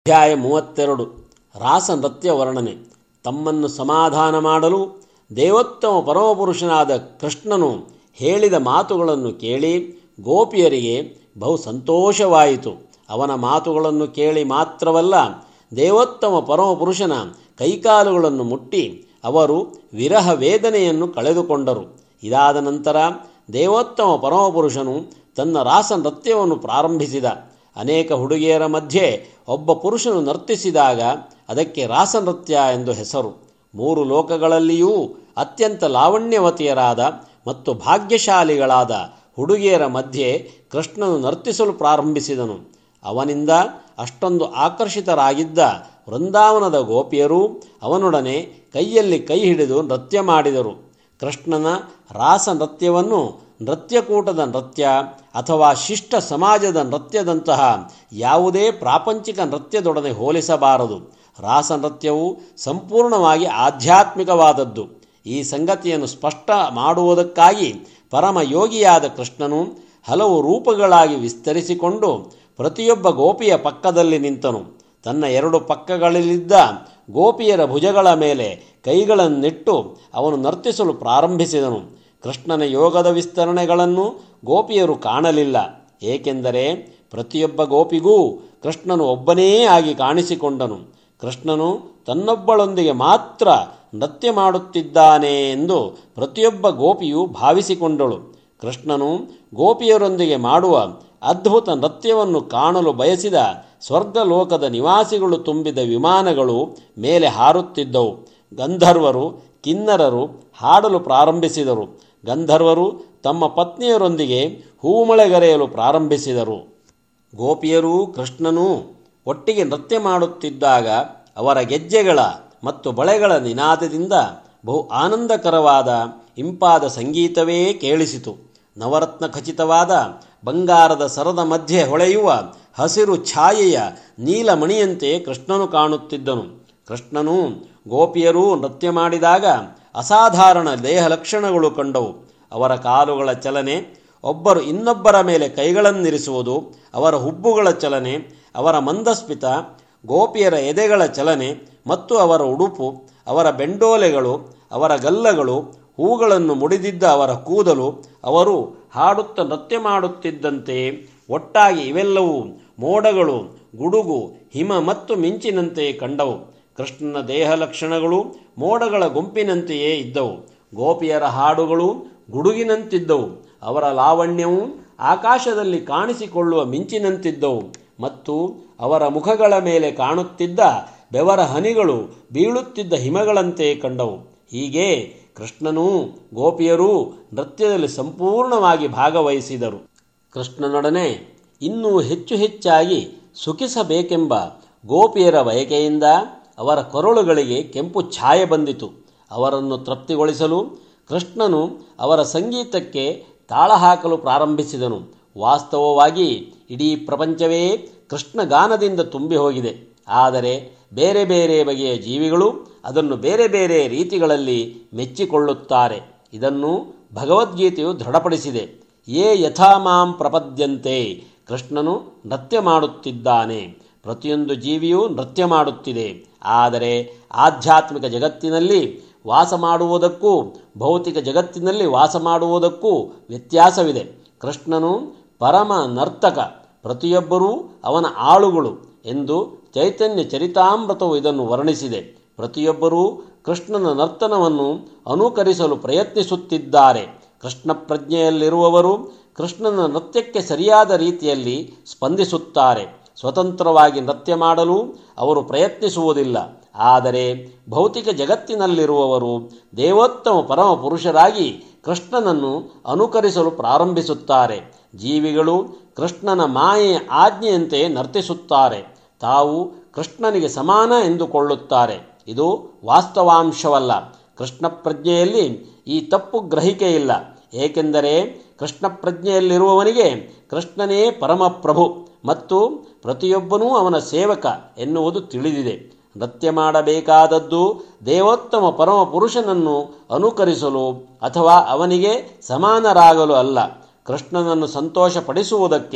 ಅಧ್ಯಾಯ ಮೂವತ್ತೆರಡು ರಾಸ ನೃತ್ಯ ವರ್ಣನೆ ತಮ್ಮನ್ನು ಸಮಾಧಾನ ಮಾಡಲು ದೇವೋತ್ತಮ ಪರಮಪುರುಷನಾದ ಕೃಷ್ಣನು ಹೇಳಿದ ಮಾತುಗಳನ್ನು ಕೇಳಿ ಗೋಪಿಯರಿಗೆ ಬಹು ಸಂತೋಷವಾಯಿತು ಅವನ ಮಾತುಗಳನ್ನು ಕೇಳಿ ಮಾತ್ರವಲ್ಲ ದೇವೋತ್ತಮ ಪರಮಪುರುಷನ ಕೈಕಾಲುಗಳನ್ನು ಮುಟ್ಟಿ ಅವರು ವಿರಹ ವೇದನೆಯನ್ನು ಕಳೆದುಕೊಂಡರು ಇದಾದ ನಂತರ ದೇವೋತ್ತಮ ಪರಮಪುರುಷನು ತನ್ನ ರಾಸ ನೃತ್ಯವನ್ನು ಪ್ರಾರಂಭಿಸಿದ ಅನೇಕ ಹುಡುಗಿಯರ ಮಧ್ಯೆ ಒಬ್ಬ ಪುರುಷನು ನರ್ತಿಸಿದಾಗ ಅದಕ್ಕೆ ರಾಸನೃತ್ಯ ಎಂದು ಹೆಸರು ಮೂರು ಲೋಕಗಳಲ್ಲಿಯೂ ಅತ್ಯಂತ ಲಾವಣ್ಯವತಿಯರಾದ ಮತ್ತು ಭಾಗ್ಯಶಾಲಿಗಳಾದ ಹುಡುಗಿಯರ ಮಧ್ಯೆ ಕೃಷ್ಣನು ನರ್ತಿಸಲು ಪ್ರಾರಂಭಿಸಿದನು ಅವನಿಂದ ಅಷ್ಟೊಂದು ಆಕರ್ಷಿತರಾಗಿದ್ದ ವೃಂದಾವನದ ಗೋಪಿಯರು ಅವನೊಡನೆ ಕೈಯಲ್ಲಿ ಕೈ ಹಿಡಿದು ನೃತ್ಯ ಮಾಡಿದರು ಕೃಷ್ಣನ ರಾಸ ನೃತ್ಯವನ್ನು ನೃತ್ಯಕೂಟದ ನೃತ್ಯ ಅಥವಾ ಶಿಷ್ಟ ಸಮಾಜದ ನೃತ್ಯದಂತಹ ಯಾವುದೇ ಪ್ರಾಪಂಚಿಕ ನೃತ್ಯದೊಡನೆ ಹೋಲಿಸಬಾರದು ರಾಸ ನೃತ್ಯವು ಸಂಪೂರ್ಣವಾಗಿ ಆಧ್ಯಾತ್ಮಿಕವಾದದ್ದು ಈ ಸಂಗತಿಯನ್ನು ಸ್ಪಷ್ಟ ಮಾಡುವುದಕ್ಕಾಗಿ ಪರಮಯೋಗಿಯಾದ ಕೃಷ್ಣನು ಹಲವು ರೂಪಗಳಾಗಿ ವಿಸ್ತರಿಸಿಕೊಂಡು ಪ್ರತಿಯೊಬ್ಬ ಗೋಪಿಯ ಪಕ್ಕದಲ್ಲಿ ನಿಂತನು ತನ್ನ ಎರಡು ಪಕ್ಕಗಳಲ್ಲಿದ್ದ ಗೋಪಿಯರ ಭುಜಗಳ ಮೇಲೆ ಕೈಗಳನ್ನಿಟ್ಟು ಅವನು ನರ್ತಿಸಲು ಪ್ರಾರಂಭಿಸಿದನು ಕೃಷ್ಣನ ಯೋಗದ ವಿಸ್ತರಣೆಗಳನ್ನು ಗೋಪಿಯರು ಕಾಣಲಿಲ್ಲ ಏಕೆಂದರೆ ಪ್ರತಿಯೊಬ್ಬ ಗೋಪಿಗೂ ಕೃಷ್ಣನು ಒಬ್ಬನೇ ಆಗಿ ಕಾಣಿಸಿಕೊಂಡನು ಕೃಷ್ಣನು ತನ್ನೊಬ್ಬಳೊಂದಿಗೆ ಮಾತ್ರ ನೃತ್ಯ ಮಾಡುತ್ತಿದ್ದಾನೆ ಎಂದು ಪ್ರತಿಯೊಬ್ಬ ಗೋಪಿಯು ಭಾವಿಸಿಕೊಂಡಳು ಕೃಷ್ಣನು ಗೋಪಿಯರೊಂದಿಗೆ ಮಾಡುವ ಅದ್ಭುತ ನೃತ್ಯವನ್ನು ಕಾಣಲು ಬಯಸಿದ ಸ್ವರ್ಗಲೋಕದ ನಿವಾಸಿಗಳು ತುಂಬಿದ ವಿಮಾನಗಳು ಮೇಲೆ ಹಾರುತ್ತಿದ್ದವು ಗಂಧರ್ವರು ಕಿನ್ನರರು ಹಾಡಲು ಪ್ರಾರಂಭಿಸಿದರು ಗಂಧರ್ವರು ತಮ್ಮ ಪತ್ನಿಯರೊಂದಿಗೆ ಹೂಮಳೆಗರೆಯಲು ಪ್ರಾರಂಭಿಸಿದರು ಗೋಪಿಯರೂ ಕೃಷ್ಣನೂ ಒಟ್ಟಿಗೆ ನೃತ್ಯ ಮಾಡುತ್ತಿದ್ದಾಗ ಅವರ ಗೆಜ್ಜೆಗಳ ಮತ್ತು ಬಳೆಗಳ ನಿನಾದದಿಂದ ಬಹು ಆನಂದಕರವಾದ ಇಂಪಾದ ಸಂಗೀತವೇ ಕೇಳಿಸಿತು ನವರತ್ನ ಖಚಿತವಾದ ಬಂಗಾರದ ಸರದ ಮಧ್ಯೆ ಹೊಳೆಯುವ ಹಸಿರು ಛಾಯೆಯ ನೀಲಮಣಿಯಂತೆ ಕೃಷ್ಣನು ಕಾಣುತ್ತಿದ್ದನು ಕೃಷ್ಣನು ಗೋಪಿಯರೂ ನೃತ್ಯ ಮಾಡಿದಾಗ ಅಸಾಧಾರಣ ದೇಹ ಲಕ್ಷಣಗಳು ಕಂಡವು ಅವರ ಕಾಲುಗಳ ಚಲನೆ ಒಬ್ಬರು ಇನ್ನೊಬ್ಬರ ಮೇಲೆ ಕೈಗಳನ್ನಿರಿಸುವುದು ಅವರ ಹುಬ್ಬುಗಳ ಚಲನೆ ಅವರ ಮಂದಸ್ಮಿತ ಗೋಪಿಯರ ಎದೆಗಳ ಚಲನೆ ಮತ್ತು ಅವರ ಉಡುಪು ಅವರ ಬೆಂಡೋಲೆಗಳು ಅವರ ಗಲ್ಲಗಳು ಹೂಗಳನ್ನು ಮುಡಿದಿದ್ದ ಅವರ ಕೂದಲು ಅವರು ಹಾಡುತ್ತಾ ನೃತ್ಯ ಮಾಡುತ್ತಿದ್ದಂತೆ ಒಟ್ಟಾಗಿ ಇವೆಲ್ಲವೂ ಮೋಡಗಳು ಗುಡುಗು ಹಿಮ ಮತ್ತು ಮಿಂಚಿನಂತೆ ಕಂಡವು ಕೃಷ್ಣನ ದೇಹ ಲಕ್ಷಣಗಳು ಮೋಡಗಳ ಗುಂಪಿನಂತೆಯೇ ಇದ್ದವು ಗೋಪಿಯರ ಹಾಡುಗಳು ಗುಡುಗಿನಂತಿದ್ದವು ಅವರ ಲಾವಣ್ಯವು ಆಕಾಶದಲ್ಲಿ ಕಾಣಿಸಿಕೊಳ್ಳುವ ಮಿಂಚಿನಂತಿದ್ದವು ಮತ್ತು ಅವರ ಮುಖಗಳ ಮೇಲೆ ಕಾಣುತ್ತಿದ್ದ ಬೆವರ ಹನಿಗಳು ಬೀಳುತ್ತಿದ್ದ ಹಿಮಗಳಂತೆ ಕಂಡವು ಹೀಗೆ ಕೃಷ್ಣನೂ ಗೋಪಿಯರೂ ನೃತ್ಯದಲ್ಲಿ ಸಂಪೂರ್ಣವಾಗಿ ಭಾಗವಹಿಸಿದರು ಕೃಷ್ಣನೊಡನೆ ಇನ್ನೂ ಹೆಚ್ಚು ಹೆಚ್ಚಾಗಿ ಸುಖಿಸಬೇಕೆಂಬ ಗೋಪಿಯರ ಬಯಕೆಯಿಂದ ಅವರ ಕೊರಳುಗಳಿಗೆ ಕೆಂಪು ಛಾಯೆ ಬಂದಿತು ಅವರನ್ನು ತೃಪ್ತಿಗೊಳಿಸಲು ಕೃಷ್ಣನು ಅವರ ಸಂಗೀತಕ್ಕೆ ತಾಳ ಹಾಕಲು ಪ್ರಾರಂಭಿಸಿದನು ವಾಸ್ತವವಾಗಿ ಇಡೀ ಪ್ರಪಂಚವೇ ಕೃಷ್ಣ ಗಾನದಿಂದ ತುಂಬಿ ಹೋಗಿದೆ ಆದರೆ ಬೇರೆ ಬೇರೆ ಬಗೆಯ ಜೀವಿಗಳು ಅದನ್ನು ಬೇರೆ ಬೇರೆ ರೀತಿಗಳಲ್ಲಿ ಮೆಚ್ಚಿಕೊಳ್ಳುತ್ತಾರೆ ಇದನ್ನು ಭಗವದ್ಗೀತೆಯು ದೃಢಪಡಿಸಿದೆ ಯೇ ಯಥಾ ಮಾಂ ಪ್ರಪದ್ಯಂತೆ ಕೃಷ್ಣನು ನೃತ್ಯ ಮಾಡುತ್ತಿದ್ದಾನೆ ಪ್ರತಿಯೊಂದು ಜೀವಿಯೂ ನೃತ್ಯ ಮಾಡುತ್ತಿದೆ ಆದರೆ ಆಧ್ಯಾತ್ಮಿಕ ಜಗತ್ತಿನಲ್ಲಿ ವಾಸ ಮಾಡುವುದಕ್ಕೂ ಭೌತಿಕ ಜಗತ್ತಿನಲ್ಲಿ ವಾಸ ಮಾಡುವುದಕ್ಕೂ ವ್ಯತ್ಯಾಸವಿದೆ ಕೃಷ್ಣನು ಪರಮ ನರ್ತಕ ಪ್ರತಿಯೊಬ್ಬರೂ ಅವನ ಆಳುಗಳು ಎಂದು ಚೈತನ್ಯ ಚರಿತಾಮೃತವು ಇದನ್ನು ವರ್ಣಿಸಿದೆ ಪ್ರತಿಯೊಬ್ಬರೂ ಕೃಷ್ಣನ ನರ್ತನವನ್ನು ಅನುಕರಿಸಲು ಪ್ರಯತ್ನಿಸುತ್ತಿದ್ದಾರೆ ಕೃಷ್ಣ ಪ್ರಜ್ಞೆಯಲ್ಲಿರುವವರು ಕೃಷ್ಣನ ನೃತ್ಯಕ್ಕೆ ಸರಿಯಾದ ರೀತಿಯಲ್ಲಿ ಸ್ಪಂದಿಸುತ್ತಾರೆ ಸ್ವತಂತ್ರವಾಗಿ ನೃತ್ಯ ಮಾಡಲು ಅವರು ಪ್ರಯತ್ನಿಸುವುದಿಲ್ಲ ಆದರೆ ಭೌತಿಕ ಜಗತ್ತಿನಲ್ಲಿರುವವರು ದೇವೋತ್ತಮ ಪರಮ ಪುರುಷರಾಗಿ ಕೃಷ್ಣನನ್ನು ಅನುಕರಿಸಲು ಪ್ರಾರಂಭಿಸುತ್ತಾರೆ ಜೀವಿಗಳು ಕೃಷ್ಣನ ಮಾಯೆಯ ಆಜ್ಞೆಯಂತೆ ನರ್ತಿಸುತ್ತಾರೆ ತಾವು ಕೃಷ್ಣನಿಗೆ ಸಮಾನ ಎಂದುಕೊಳ್ಳುತ್ತಾರೆ ಇದು ವಾಸ್ತವಾಂಶವಲ್ಲ ಕೃಷ್ಣ ಪ್ರಜ್ಞೆಯಲ್ಲಿ ಈ ತಪ್ಪು ಗ್ರಹಿಕೆ ಇಲ್ಲ ಏಕೆಂದರೆ ಕೃಷ್ಣ ಪ್ರಜ್ಞೆಯಲ್ಲಿರುವವನಿಗೆ ಕೃಷ್ಣನೇ ಪರಮಪ್ರಭು ಮತ್ತು ಪ್ರತಿಯೊಬ್ಬನೂ ಅವನ ಸೇವಕ ಎನ್ನುವುದು ತಿಳಿದಿದೆ ನೃತ್ಯ ಮಾಡಬೇಕಾದದ್ದು ದೇವೋತ್ತಮ ಪರಮ ಪುರುಷನನ್ನು ಅನುಕರಿಸಲು ಅಥವಾ ಅವನಿಗೆ ಸಮಾನರಾಗಲು ಅಲ್ಲ ಕೃಷ್ಣನನ್ನು ಸಂತೋಷಪಡಿಸುವುದಕ್ಕೆ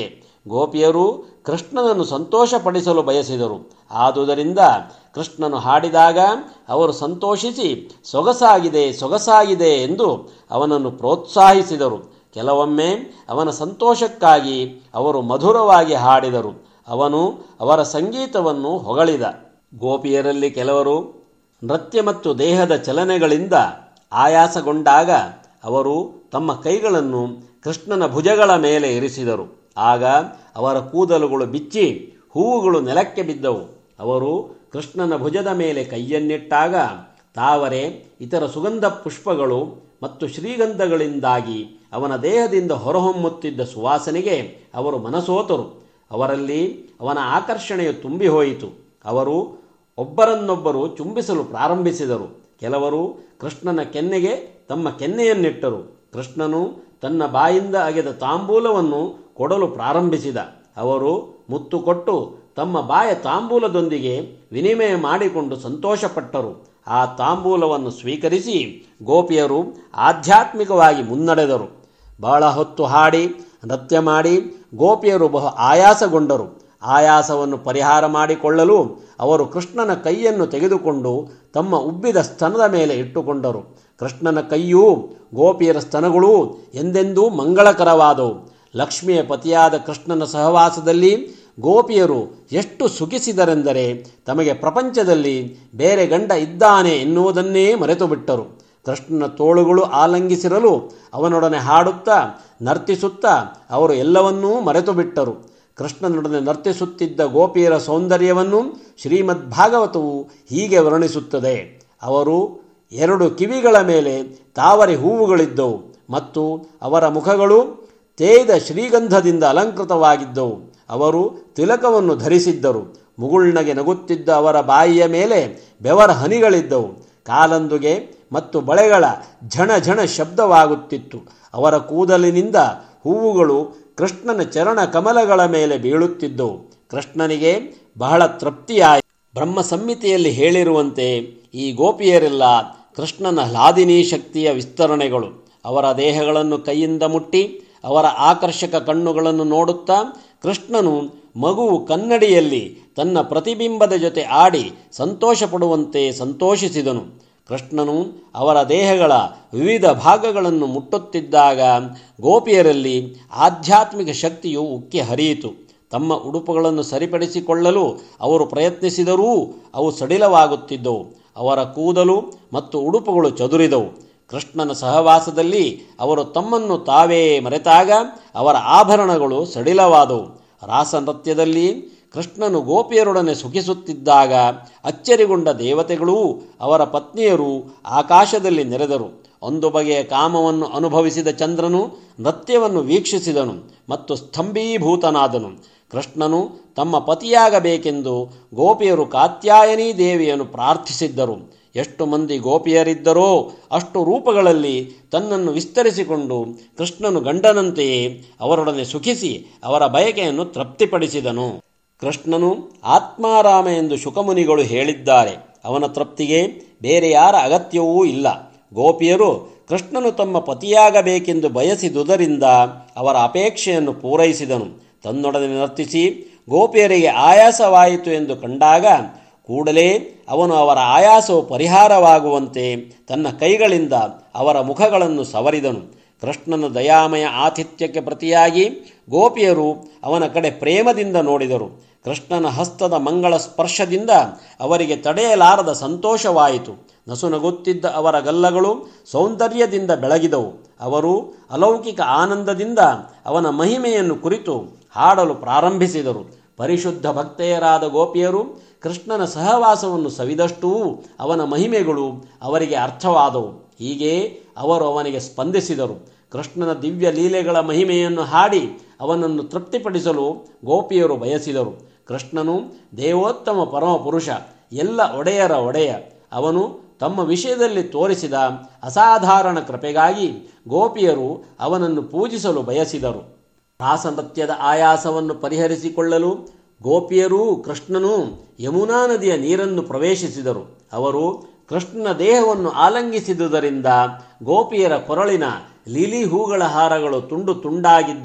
ಗೋಪಿಯರು ಕೃಷ್ಣನನ್ನು ಸಂತೋಷಪಡಿಸಲು ಬಯಸಿದರು ಆದುದರಿಂದ ಕೃಷ್ಣನು ಹಾಡಿದಾಗ ಅವರು ಸಂತೋಷಿಸಿ ಸೊಗಸಾಗಿದೆ ಸೊಗಸಾಗಿದೆ ಎಂದು ಅವನನ್ನು ಪ್ರೋತ್ಸಾಹಿಸಿದರು ಕೆಲವೊಮ್ಮೆ ಅವನ ಸಂತೋಷಕ್ಕಾಗಿ ಅವರು ಮಧುರವಾಗಿ ಹಾಡಿದರು ಅವನು ಅವರ ಸಂಗೀತವನ್ನು ಹೊಗಳಿದ ಗೋಪಿಯರಲ್ಲಿ ಕೆಲವರು ನೃತ್ಯ ಮತ್ತು ದೇಹದ ಚಲನೆಗಳಿಂದ ಆಯಾಸಗೊಂಡಾಗ ಅವರು ತಮ್ಮ ಕೈಗಳನ್ನು ಕೃಷ್ಣನ ಭುಜಗಳ ಮೇಲೆ ಇರಿಸಿದರು ಆಗ ಅವರ ಕೂದಲುಗಳು ಬಿಚ್ಚಿ ಹೂವುಗಳು ನೆಲಕ್ಕೆ ಬಿದ್ದವು ಅವರು ಕೃಷ್ಣನ ಭುಜದ ಮೇಲೆ ಕೈಯನ್ನಿಟ್ಟಾಗ ತಾವರೆ ಇತರ ಸುಗಂಧ ಪುಷ್ಪಗಳು ಮತ್ತು ಶ್ರೀಗಂಧಗಳಿಂದಾಗಿ ಅವನ ದೇಹದಿಂದ ಹೊರಹೊಮ್ಮುತ್ತಿದ್ದ ಸುವಾಸನೆಗೆ ಅವರು ಮನಸೋತರು ಅವರಲ್ಲಿ ಅವನ ಆಕರ್ಷಣೆಯು ತುಂಬಿ ಹೋಯಿತು ಅವರು ಒಬ್ಬರನ್ನೊಬ್ಬರು ಚುಂಬಿಸಲು ಪ್ರಾರಂಭಿಸಿದರು ಕೆಲವರು ಕೃಷ್ಣನ ಕೆನ್ನೆಗೆ ತಮ್ಮ ಕೆನ್ನೆಯನ್ನಿಟ್ಟರು ಕೃಷ್ಣನು ತನ್ನ ಬಾಯಿಂದ ಅಗೆದ ತಾಂಬೂಲವನ್ನು ಕೊಡಲು ಪ್ರಾರಂಭಿಸಿದ ಅವರು ಮುತ್ತು ಕೊಟ್ಟು ತಮ್ಮ ಬಾಯ ತಾಂಬೂಲದೊಂದಿಗೆ ವಿನಿಮಯ ಮಾಡಿಕೊಂಡು ಸಂತೋಷಪಟ್ಟರು ಆ ತಾಂಬೂಲವನ್ನು ಸ್ವೀಕರಿಸಿ ಗೋಪಿಯರು ಆಧ್ಯಾತ್ಮಿಕವಾಗಿ ಮುನ್ನಡೆದರು ಬಹಳ ಹೊತ್ತು ಹಾಡಿ ನೃತ್ಯ ಮಾಡಿ ಗೋಪಿಯರು ಬಹು ಆಯಾಸಗೊಂಡರು ಆಯಾಸವನ್ನು ಪರಿಹಾರ ಮಾಡಿಕೊಳ್ಳಲು ಅವರು ಕೃಷ್ಣನ ಕೈಯನ್ನು ತೆಗೆದುಕೊಂಡು ತಮ್ಮ ಉಬ್ಬಿದ ಸ್ತನದ ಮೇಲೆ ಇಟ್ಟುಕೊಂಡರು ಕೃಷ್ಣನ ಕೈಯೂ ಗೋಪಿಯರ ಸ್ತನಗಳೂ ಎಂದೆಂದೂ ಮಂಗಳಕರವಾದವು ಲಕ್ಷ್ಮಿಯ ಪತಿಯಾದ ಕೃಷ್ಣನ ಸಹವಾಸದಲ್ಲಿ ಗೋಪಿಯರು ಎಷ್ಟು ಸುಖಿಸಿದರೆಂದರೆ ತಮಗೆ ಪ್ರಪಂಚದಲ್ಲಿ ಬೇರೆ ಗಂಡ ಇದ್ದಾನೆ ಎನ್ನುವುದನ್ನೇ ಮರೆತು ಬಿಟ್ಟರು ಕೃಷ್ಣನ ತೋಳುಗಳು ಆಲಂಗಿಸಿರಲು ಅವನೊಡನೆ ಹಾಡುತ್ತಾ ನರ್ತಿಸುತ್ತಾ ಅವರು ಎಲ್ಲವನ್ನೂ ಮರೆತು ಬಿಟ್ಟರು ಕೃಷ್ಣನೊಡನೆ ನರ್ತಿಸುತ್ತಿದ್ದ ಗೋಪಿಯರ ಸೌಂದರ್ಯವನ್ನು ಶ್ರೀಮದ್ ಭಾಗವತವು ಹೀಗೆ ವರ್ಣಿಸುತ್ತದೆ ಅವರು ಎರಡು ಕಿವಿಗಳ ಮೇಲೆ ತಾವರೆ ಹೂವುಗಳಿದ್ದವು ಮತ್ತು ಅವರ ಮುಖಗಳು ತೇಯ್ದ ಶ್ರೀಗಂಧದಿಂದ ಅಲಂಕೃತವಾಗಿದ್ದವು ಅವರು ತಿಲಕವನ್ನು ಧರಿಸಿದ್ದರು ಮುಗುಳ್ನಗೆ ನಗುತ್ತಿದ್ದ ಅವರ ಬಾಯಿಯ ಮೇಲೆ ಬೆವರ ಹನಿಗಳಿದ್ದವು ಕಾಲಂದುಗೆ ಮತ್ತು ಬಳೆಗಳ ಝಣ ಝಣ ಶಬ್ದವಾಗುತ್ತಿತ್ತು ಅವರ ಕೂದಲಿನಿಂದ ಹೂವುಗಳು ಕೃಷ್ಣನ ಚರಣ ಕಮಲಗಳ ಮೇಲೆ ಬೀಳುತ್ತಿದ್ದವು ಕೃಷ್ಣನಿಗೆ ಬಹಳ ತೃಪ್ತಿಯಾಯಿತು ಬ್ರಹ್ಮ ಸಂಹಿತೆಯಲ್ಲಿ ಹೇಳಿರುವಂತೆ ಈ ಗೋಪಿಯರೆಲ್ಲ ಕೃಷ್ಣನ ಹ್ಲಾದಿನಿ ಶಕ್ತಿಯ ವಿಸ್ತರಣೆಗಳು ಅವರ ದೇಹಗಳನ್ನು ಕೈಯಿಂದ ಮುಟ್ಟಿ ಅವರ ಆಕರ್ಷಕ ಕಣ್ಣುಗಳನ್ನು ನೋಡುತ್ತಾ ಕೃಷ್ಣನು ಮಗುವು ಕನ್ನಡಿಯಲ್ಲಿ ತನ್ನ ಪ್ರತಿಬಿಂಬದ ಜೊತೆ ಆಡಿ ಸಂತೋಷಪಡುವಂತೆ ಸಂತೋಷಿಸಿದನು ಕೃಷ್ಣನು ಅವರ ದೇಹಗಳ ವಿವಿಧ ಭಾಗಗಳನ್ನು ಮುಟ್ಟುತ್ತಿದ್ದಾಗ ಗೋಪಿಯರಲ್ಲಿ ಆಧ್ಯಾತ್ಮಿಕ ಶಕ್ತಿಯು ಉಕ್ಕಿ ಹರಿಯಿತು ತಮ್ಮ ಉಡುಪುಗಳನ್ನು ಸರಿಪಡಿಸಿಕೊಳ್ಳಲು ಅವರು ಪ್ರಯತ್ನಿಸಿದರೂ ಅವು ಸಡಿಲವಾಗುತ್ತಿದ್ದವು ಅವರ ಕೂದಲು ಮತ್ತು ಉಡುಪುಗಳು ಚದುರಿದವು ಕೃಷ್ಣನ ಸಹವಾಸದಲ್ಲಿ ಅವರು ತಮ್ಮನ್ನು ತಾವೇ ಮರೆತಾಗ ಅವರ ಆಭರಣಗಳು ಸಡಿಲವಾದವು ರಾಸ ನೃತ್ಯದಲ್ಲಿ ಕೃಷ್ಣನು ಗೋಪಿಯರೊಡನೆ ಸುಖಿಸುತ್ತಿದ್ದಾಗ ಅಚ್ಚರಿಗೊಂಡ ದೇವತೆಗಳೂ ಅವರ ಪತ್ನಿಯರು ಆಕಾಶದಲ್ಲಿ ನೆರೆದರು ಒಂದು ಬಗೆಯ ಕಾಮವನ್ನು ಅನುಭವಿಸಿದ ಚಂದ್ರನು ನೃತ್ಯವನ್ನು ವೀಕ್ಷಿಸಿದನು ಮತ್ತು ಸ್ತಂಭೀಭೂತನಾದನು ಕೃಷ್ಣನು ತಮ್ಮ ಪತಿಯಾಗಬೇಕೆಂದು ಗೋಪಿಯರು ಕಾತ್ಯಾಯನಿ ದೇವಿಯನ್ನು ಪ್ರಾರ್ಥಿಸಿದ್ದರು ಎಷ್ಟು ಮಂದಿ ಗೋಪಿಯರಿದ್ದರೋ ಅಷ್ಟು ರೂಪಗಳಲ್ಲಿ ತನ್ನನ್ನು ವಿಸ್ತರಿಸಿಕೊಂಡು ಕೃಷ್ಣನು ಗಂಡನಂತೆಯೇ ಅವರೊಡನೆ ಸುಖಿಸಿ ಅವರ ಬಯಕೆಯನ್ನು ತೃಪ್ತಿಪಡಿಸಿದನು ಕೃಷ್ಣನು ಆತ್ಮಾರಾಮ ಎಂದು ಶುಕಮುನಿಗಳು ಹೇಳಿದ್ದಾರೆ ಅವನ ತೃಪ್ತಿಗೆ ಬೇರೆ ಯಾರ ಅಗತ್ಯವೂ ಇಲ್ಲ ಗೋಪಿಯರು ಕೃಷ್ಣನು ತಮ್ಮ ಪತಿಯಾಗಬೇಕೆಂದು ಬಯಸಿದುದರಿಂದ ಅವರ ಅಪೇಕ್ಷೆಯನ್ನು ಪೂರೈಸಿದನು ತನ್ನೊಡನೆ ನರ್ತಿಸಿ ಗೋಪಿಯರಿಗೆ ಆಯಾಸವಾಯಿತು ಎಂದು ಕಂಡಾಗ ಕೂಡಲೇ ಅವನು ಅವರ ಆಯಾಸವು ಪರಿಹಾರವಾಗುವಂತೆ ತನ್ನ ಕೈಗಳಿಂದ ಅವರ ಮುಖಗಳನ್ನು ಸವರಿದನು ಕೃಷ್ಣನ ದಯಾಮಯ ಆತಿಥ್ಯಕ್ಕೆ ಪ್ರತಿಯಾಗಿ ಗೋಪಿಯರು ಅವನ ಕಡೆ ಪ್ರೇಮದಿಂದ ನೋಡಿದರು ಕೃಷ್ಣನ ಹಸ್ತದ ಮಂಗಳ ಸ್ಪರ್ಶದಿಂದ ಅವರಿಗೆ ತಡೆಯಲಾರದ ಸಂತೋಷವಾಯಿತು ನಸುನಗುತ್ತಿದ್ದ ಅವರ ಗಲ್ಲಗಳು ಸೌಂದರ್ಯದಿಂದ ಬೆಳಗಿದವು ಅವರು ಅಲೌಕಿಕ ಆನಂದದಿಂದ ಅವನ ಮಹಿಮೆಯನ್ನು ಕುರಿತು ಹಾಡಲು ಪ್ರಾರಂಭಿಸಿದರು ಪರಿಶುದ್ಧ ಭಕ್ತೆಯರಾದ ಗೋಪಿಯರು ಕೃಷ್ಣನ ಸಹವಾಸವನ್ನು ಸವಿದಷ್ಟೂ ಅವನ ಮಹಿಮೆಗಳು ಅವರಿಗೆ ಅರ್ಥವಾದವು ಹೀಗೆ ಅವರು ಅವನಿಗೆ ಸ್ಪಂದಿಸಿದರು ಕೃಷ್ಣನ ದಿವ್ಯ ಲೀಲೆಗಳ ಮಹಿಮೆಯನ್ನು ಹಾಡಿ ಅವನನ್ನು ತೃಪ್ತಿಪಡಿಸಲು ಗೋಪಿಯರು ಬಯಸಿದರು ಕೃಷ್ಣನು ದೇವೋತ್ತಮ ಪರಮಪುರುಷ ಎಲ್ಲ ಒಡೆಯರ ಒಡೆಯ ಅವನು ತಮ್ಮ ವಿಷಯದಲ್ಲಿ ತೋರಿಸಿದ ಅಸಾಧಾರಣ ಕೃಪೆಗಾಗಿ ಗೋಪಿಯರು ಅವನನ್ನು ಪೂಜಿಸಲು ಬಯಸಿದರು ರಾಸನೃತ್ಯದ ಆಯಾಸವನ್ನು ಪರಿಹರಿಸಿಕೊಳ್ಳಲು ಗೋಪಿಯರೂ ಕೃಷ್ಣನೂ ಯಮುನಾ ನದಿಯ ನೀರನ್ನು ಪ್ರವೇಶಿಸಿದರು ಅವರು ಕೃಷ್ಣನ ದೇಹವನ್ನು ಆಲಂಗಿಸಿದುದರಿಂದ ಗೋಪಿಯರ ಕೊರಳಿನ ಲಿಲಿ ಹೂಗಳ ಹಾರಗಳು ತುಂಡು ತುಂಡಾಗಿದ್ದವು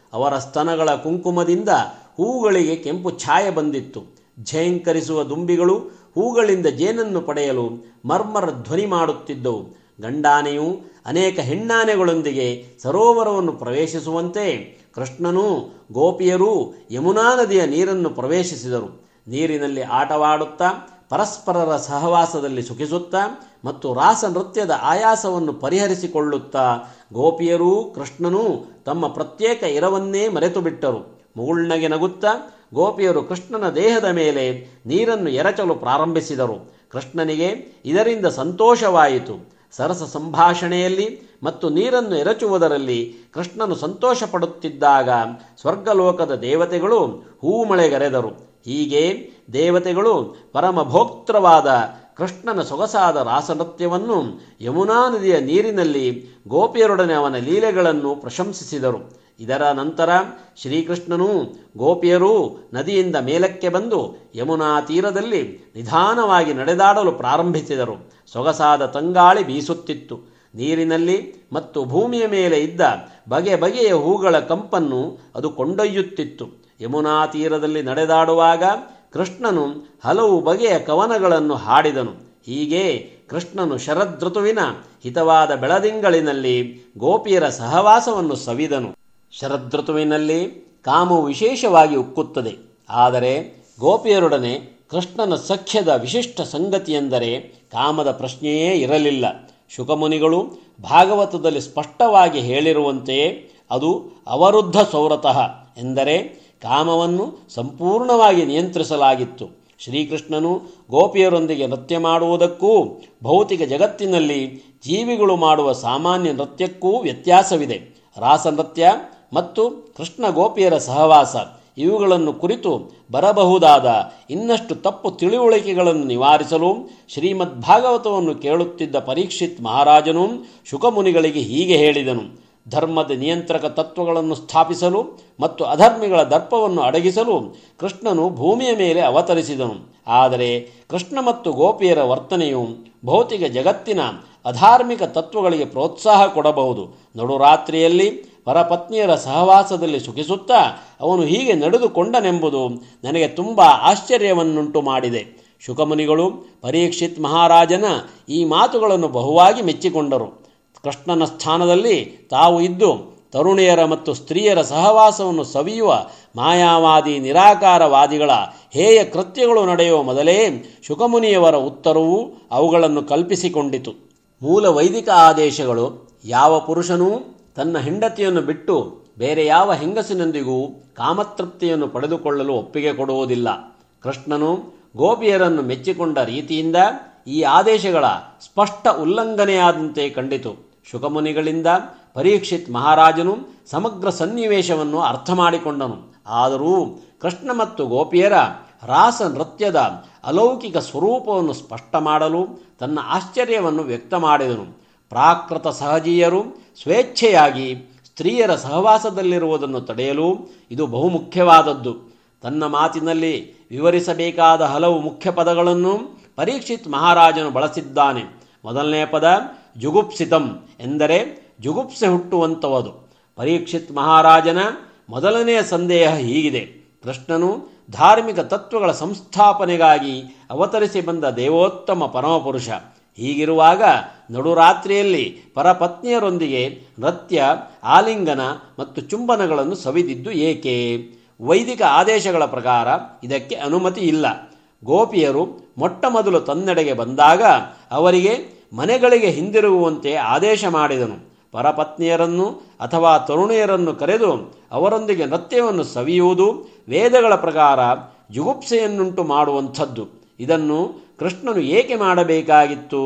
ಅವರ ಸ್ತನಗಳ ಕುಂಕುಮದಿಂದ ಹೂಗಳಿಗೆ ಕೆಂಪು ಛಾಯೆ ಬಂದಿತ್ತು ಝೇಂಕರಿಸುವ ದುಂಬಿಗಳು ಹೂಗಳಿಂದ ಜೇನನ್ನು ಪಡೆಯಲು ಮರ್ಮರ ಧ್ವನಿ ಮಾಡುತ್ತಿದ್ದವು ಗಂಡಾನೆಯು ಅನೇಕ ಹೆಣ್ಣಾನೆಗಳೊಂದಿಗೆ ಸರೋವರವನ್ನು ಪ್ರವೇಶಿಸುವಂತೆ ಕೃಷ್ಣನೂ ಗೋಪಿಯರೂ ಯಮುನಾ ನದಿಯ ನೀರನ್ನು ಪ್ರವೇಶಿಸಿದರು ನೀರಿನಲ್ಲಿ ಆಟವಾಡುತ್ತಾ ಪರಸ್ಪರರ ಸಹವಾಸದಲ್ಲಿ ಸುಖಿಸುತ್ತಾ ಮತ್ತು ರಾಸ ನೃತ್ಯದ ಆಯಾಸವನ್ನು ಪರಿಹರಿಸಿಕೊಳ್ಳುತ್ತಾ ಗೋಪಿಯರೂ ಕೃಷ್ಣನೂ ತಮ್ಮ ಪ್ರತ್ಯೇಕ ಇರವನ್ನೇ ಮರೆತು ಬಿಟ್ಟರು ಮುಗುಳ್ನಗೆ ನಗುತ್ತಾ ಗೋಪಿಯರು ಕೃಷ್ಣನ ದೇಹದ ಮೇಲೆ ನೀರನ್ನು ಎರಚಲು ಪ್ರಾರಂಭಿಸಿದರು ಕೃಷ್ಣನಿಗೆ ಇದರಿಂದ ಸಂತೋಷವಾಯಿತು ಸರಸ ಸಂಭಾಷಣೆಯಲ್ಲಿ ಮತ್ತು ನೀರನ್ನು ಎರಚುವುದರಲ್ಲಿ ಕೃಷ್ಣನು ಸಂತೋಷ ಪಡುತ್ತಿದ್ದಾಗ ಸ್ವರ್ಗಲೋಕದ ದೇವತೆಗಳು ಹೂಮಳೆಗರೆದರು ಹೀಗೆ ದೇವತೆಗಳು ಪರಮಭೋಕ್ತೃವಾದ ಕೃಷ್ಣನ ಸೊಗಸಾದ ರಾಸನೃತ್ಯವನ್ನು ಯಮುನಾ ನದಿಯ ನೀರಿನಲ್ಲಿ ಗೋಪಿಯರೊಡನೆ ಅವನ ಲೀಲೆಗಳನ್ನು ಪ್ರಶಂಸಿಸಿದರು ಇದರ ನಂತರ ಶ್ರೀಕೃಷ್ಣನೂ ಗೋಪಿಯರೂ ನದಿಯಿಂದ ಮೇಲಕ್ಕೆ ಬಂದು ಯಮುನಾ ತೀರದಲ್ಲಿ ನಿಧಾನವಾಗಿ ನಡೆದಾಡಲು ಪ್ರಾರಂಭಿಸಿದರು ಸೊಗಸಾದ ತಂಗಾಳಿ ಬೀಸುತ್ತಿತ್ತು ನೀರಿನಲ್ಲಿ ಮತ್ತು ಭೂಮಿಯ ಮೇಲೆ ಇದ್ದ ಬಗೆ ಬಗೆಯ ಹೂಗಳ ಕಂಪನ್ನು ಅದು ಕೊಂಡೊಯ್ಯುತ್ತಿತ್ತು ಯಮುನಾ ತೀರದಲ್ಲಿ ನಡೆದಾಡುವಾಗ ಕೃಷ್ಣನು ಹಲವು ಬಗೆಯ ಕವನಗಳನ್ನು ಹಾಡಿದನು ಹೀಗೆ ಕೃಷ್ಣನು ಶರದೃತುವಿನ ಹಿತವಾದ ಬೆಳದಿಂಗಳಿನಲ್ಲಿ ಗೋಪಿಯರ ಸಹವಾಸವನ್ನು ಸವಿದನು ಶರದೃತುವಿನಲ್ಲಿ ಕಾಮವು ವಿಶೇಷವಾಗಿ ಉಕ್ಕುತ್ತದೆ ಆದರೆ ಗೋಪಿಯರೊಡನೆ ಕೃಷ್ಣನ ಸಖ್ಯದ ವಿಶಿಷ್ಟ ಸಂಗತಿಯೆಂದರೆ ಕಾಮದ ಪ್ರಶ್ನೆಯೇ ಇರಲಿಲ್ಲ ಶುಕಮುನಿಗಳು ಭಾಗವತದಲ್ಲಿ ಸ್ಪಷ್ಟವಾಗಿ ಹೇಳಿರುವಂತೆಯೇ ಅದು ಅವರುದ್ಧ ಸೌರತಃ ಎಂದರೆ ಕಾಮವನ್ನು ಸಂಪೂರ್ಣವಾಗಿ ನಿಯಂತ್ರಿಸಲಾಗಿತ್ತು ಶ್ರೀಕೃಷ್ಣನು ಗೋಪಿಯರೊಂದಿಗೆ ನೃತ್ಯ ಮಾಡುವುದಕ್ಕೂ ಭೌತಿಕ ಜಗತ್ತಿನಲ್ಲಿ ಜೀವಿಗಳು ಮಾಡುವ ಸಾಮಾನ್ಯ ನೃತ್ಯಕ್ಕೂ ವ್ಯತ್ಯಾಸವಿದೆ ರಾಸನೃತ್ಯ ಮತ್ತು ಕೃಷ್ಣ ಗೋಪಿಯರ ಸಹವಾಸ ಇವುಗಳನ್ನು ಕುರಿತು ಬರಬಹುದಾದ ಇನ್ನಷ್ಟು ತಪ್ಪು ತಿಳುವಳಿಕೆಗಳನ್ನು ನಿವಾರಿಸಲು ಶ್ರೀಮದ್ ಭಾಗವತವನ್ನು ಕೇಳುತ್ತಿದ್ದ ಪರೀಕ್ಷಿತ್ ಮಹಾರಾಜನು ಶುಕಮುನಿಗಳಿಗೆ ಹೀಗೆ ಹೇಳಿದನು ಧರ್ಮದ ನಿಯಂತ್ರಕ ತತ್ವಗಳನ್ನು ಸ್ಥಾಪಿಸಲು ಮತ್ತು ಅಧರ್ಮಿಗಳ ದರ್ಪವನ್ನು ಅಡಗಿಸಲು ಕೃಷ್ಣನು ಭೂಮಿಯ ಮೇಲೆ ಅವತರಿಸಿದನು ಆದರೆ ಕೃಷ್ಣ ಮತ್ತು ಗೋಪಿಯರ ವರ್ತನೆಯು ಭೌತಿಕ ಜಗತ್ತಿನ ಅಧಾರ್ಮಿಕ ತತ್ವಗಳಿಗೆ ಪ್ರೋತ್ಸಾಹ ಕೊಡಬಹುದು ನಡುರಾತ್ರಿಯಲ್ಲಿ ಪರಪತ್ನಿಯರ ಸಹವಾಸದಲ್ಲಿ ಸುಖಿಸುತ್ತಾ ಅವನು ಹೀಗೆ ನಡೆದುಕೊಂಡನೆಂಬುದು ನನಗೆ ತುಂಬ ಆಶ್ಚರ್ಯವನ್ನುಂಟು ಮಾಡಿದೆ ಶುಕಮುನಿಗಳು ಪರೀಕ್ಷಿತ್ ಮಹಾರಾಜನ ಈ ಮಾತುಗಳನ್ನು ಬಹುವಾಗಿ ಮೆಚ್ಚಿಕೊಂಡರು ಕೃಷ್ಣನ ಸ್ಥಾನದಲ್ಲಿ ತಾವು ಇದ್ದು ತರುಣಿಯರ ಮತ್ತು ಸ್ತ್ರೀಯರ ಸಹವಾಸವನ್ನು ಸವಿಯುವ ಮಾಯಾವಾದಿ ನಿರಾಕಾರವಾದಿಗಳ ಹೇಯ ಕೃತ್ಯಗಳು ನಡೆಯುವ ಮೊದಲೇ ಶುಕಮುನಿಯವರ ಉತ್ತರವು ಅವುಗಳನ್ನು ಕಲ್ಪಿಸಿಕೊಂಡಿತು ಮೂಲ ವೈದಿಕ ಆದೇಶಗಳು ಯಾವ ಪುರುಷನೂ ತನ್ನ ಹೆಂಡತಿಯನ್ನು ಬಿಟ್ಟು ಬೇರೆ ಯಾವ ಹೆಂಗಸಿನೊಂದಿಗೂ ಕಾಮತೃಪ್ತಿಯನ್ನು ಪಡೆದುಕೊಳ್ಳಲು ಒಪ್ಪಿಗೆ ಕೊಡುವುದಿಲ್ಲ ಕೃಷ್ಣನು ಗೋಪಿಯರನ್ನು ಮೆಚ್ಚಿಕೊಂಡ ರೀತಿಯಿಂದ ಈ ಆದೇಶಗಳ ಸ್ಪಷ್ಟ ಉಲ್ಲಂಘನೆಯಾದಂತೆ ಕಂಡಿತು ಶುಕಮುನಿಗಳಿಂದ ಪರೀಕ್ಷಿತ್ ಮಹಾರಾಜನು ಸಮಗ್ರ ಸನ್ನಿವೇಶವನ್ನು ಅರ್ಥ ಮಾಡಿಕೊಂಡನು ಆದರೂ ಕೃಷ್ಣ ಮತ್ತು ಗೋಪಿಯರ ರಾಸ ನೃತ್ಯದ ಅಲೌಕಿಕ ಸ್ವರೂಪವನ್ನು ಸ್ಪಷ್ಟ ಮಾಡಲು ತನ್ನ ಆಶ್ಚರ್ಯವನ್ನು ವ್ಯಕ್ತ ಮಾಡಿದನು ಪ್ರಾಕೃತ ಸಹಜೀಯರು ಸ್ವೇಚ್ಛೆಯಾಗಿ ಸ್ತ್ರೀಯರ ಸಹವಾಸದಲ್ಲಿರುವುದನ್ನು ತಡೆಯಲು ಇದು ಬಹುಮುಖ್ಯವಾದದ್ದು ತನ್ನ ಮಾತಿನಲ್ಲಿ ವಿವರಿಸಬೇಕಾದ ಹಲವು ಮುಖ್ಯ ಪದಗಳನ್ನು ಪರೀಕ್ಷಿತ್ ಮಹಾರಾಜನು ಬಳಸಿದ್ದಾನೆ ಮೊದಲನೇ ಪದ ಜುಗುಪ್ಸಿತಂ ಎಂದರೆ ಜುಗುಪ್ಸೆ ಹುಟ್ಟುವಂಥವದು ಪರೀಕ್ಷಿತ್ ಮಹಾರಾಜನ ಮೊದಲನೆಯ ಸಂದೇಹ ಹೀಗಿದೆ ಕೃಷ್ಣನು ಧಾರ್ಮಿಕ ತತ್ವಗಳ ಸಂಸ್ಥಾಪನೆಗಾಗಿ ಅವತರಿಸಿ ಬಂದ ದೇವೋತ್ತಮ ಪರಮಪುರುಷ ಹೀಗಿರುವಾಗ ನಡುರಾತ್ರಿಯಲ್ಲಿ ಪರಪತ್ನಿಯರೊಂದಿಗೆ ನೃತ್ಯ ಆಲಿಂಗನ ಮತ್ತು ಚುಂಬನಗಳನ್ನು ಸವಿದಿದ್ದು ಏಕೆ ವೈದಿಕ ಆದೇಶಗಳ ಪ್ರಕಾರ ಇದಕ್ಕೆ ಅನುಮತಿ ಇಲ್ಲ ಗೋಪಿಯರು ಮೊಟ್ಟ ಮೊದಲು ತನ್ನೆಡೆಗೆ ಬಂದಾಗ ಅವರಿಗೆ ಮನೆಗಳಿಗೆ ಹಿಂದಿರುಗುವಂತೆ ಆದೇಶ ಮಾಡಿದನು ಪರಪತ್ನಿಯರನ್ನು ಅಥವಾ ತರುಣಿಯರನ್ನು ಕರೆದು ಅವರೊಂದಿಗೆ ನೃತ್ಯವನ್ನು ಸವಿಯುವುದು ವೇದಗಳ ಪ್ರಕಾರ ಜುಗುಪ್ಸೆಯನ್ನುಂಟು ಮಾಡುವಂಥದ್ದು ಇದನ್ನು ಕೃಷ್ಣನು ಏಕೆ ಮಾಡಬೇಕಾಗಿತ್ತು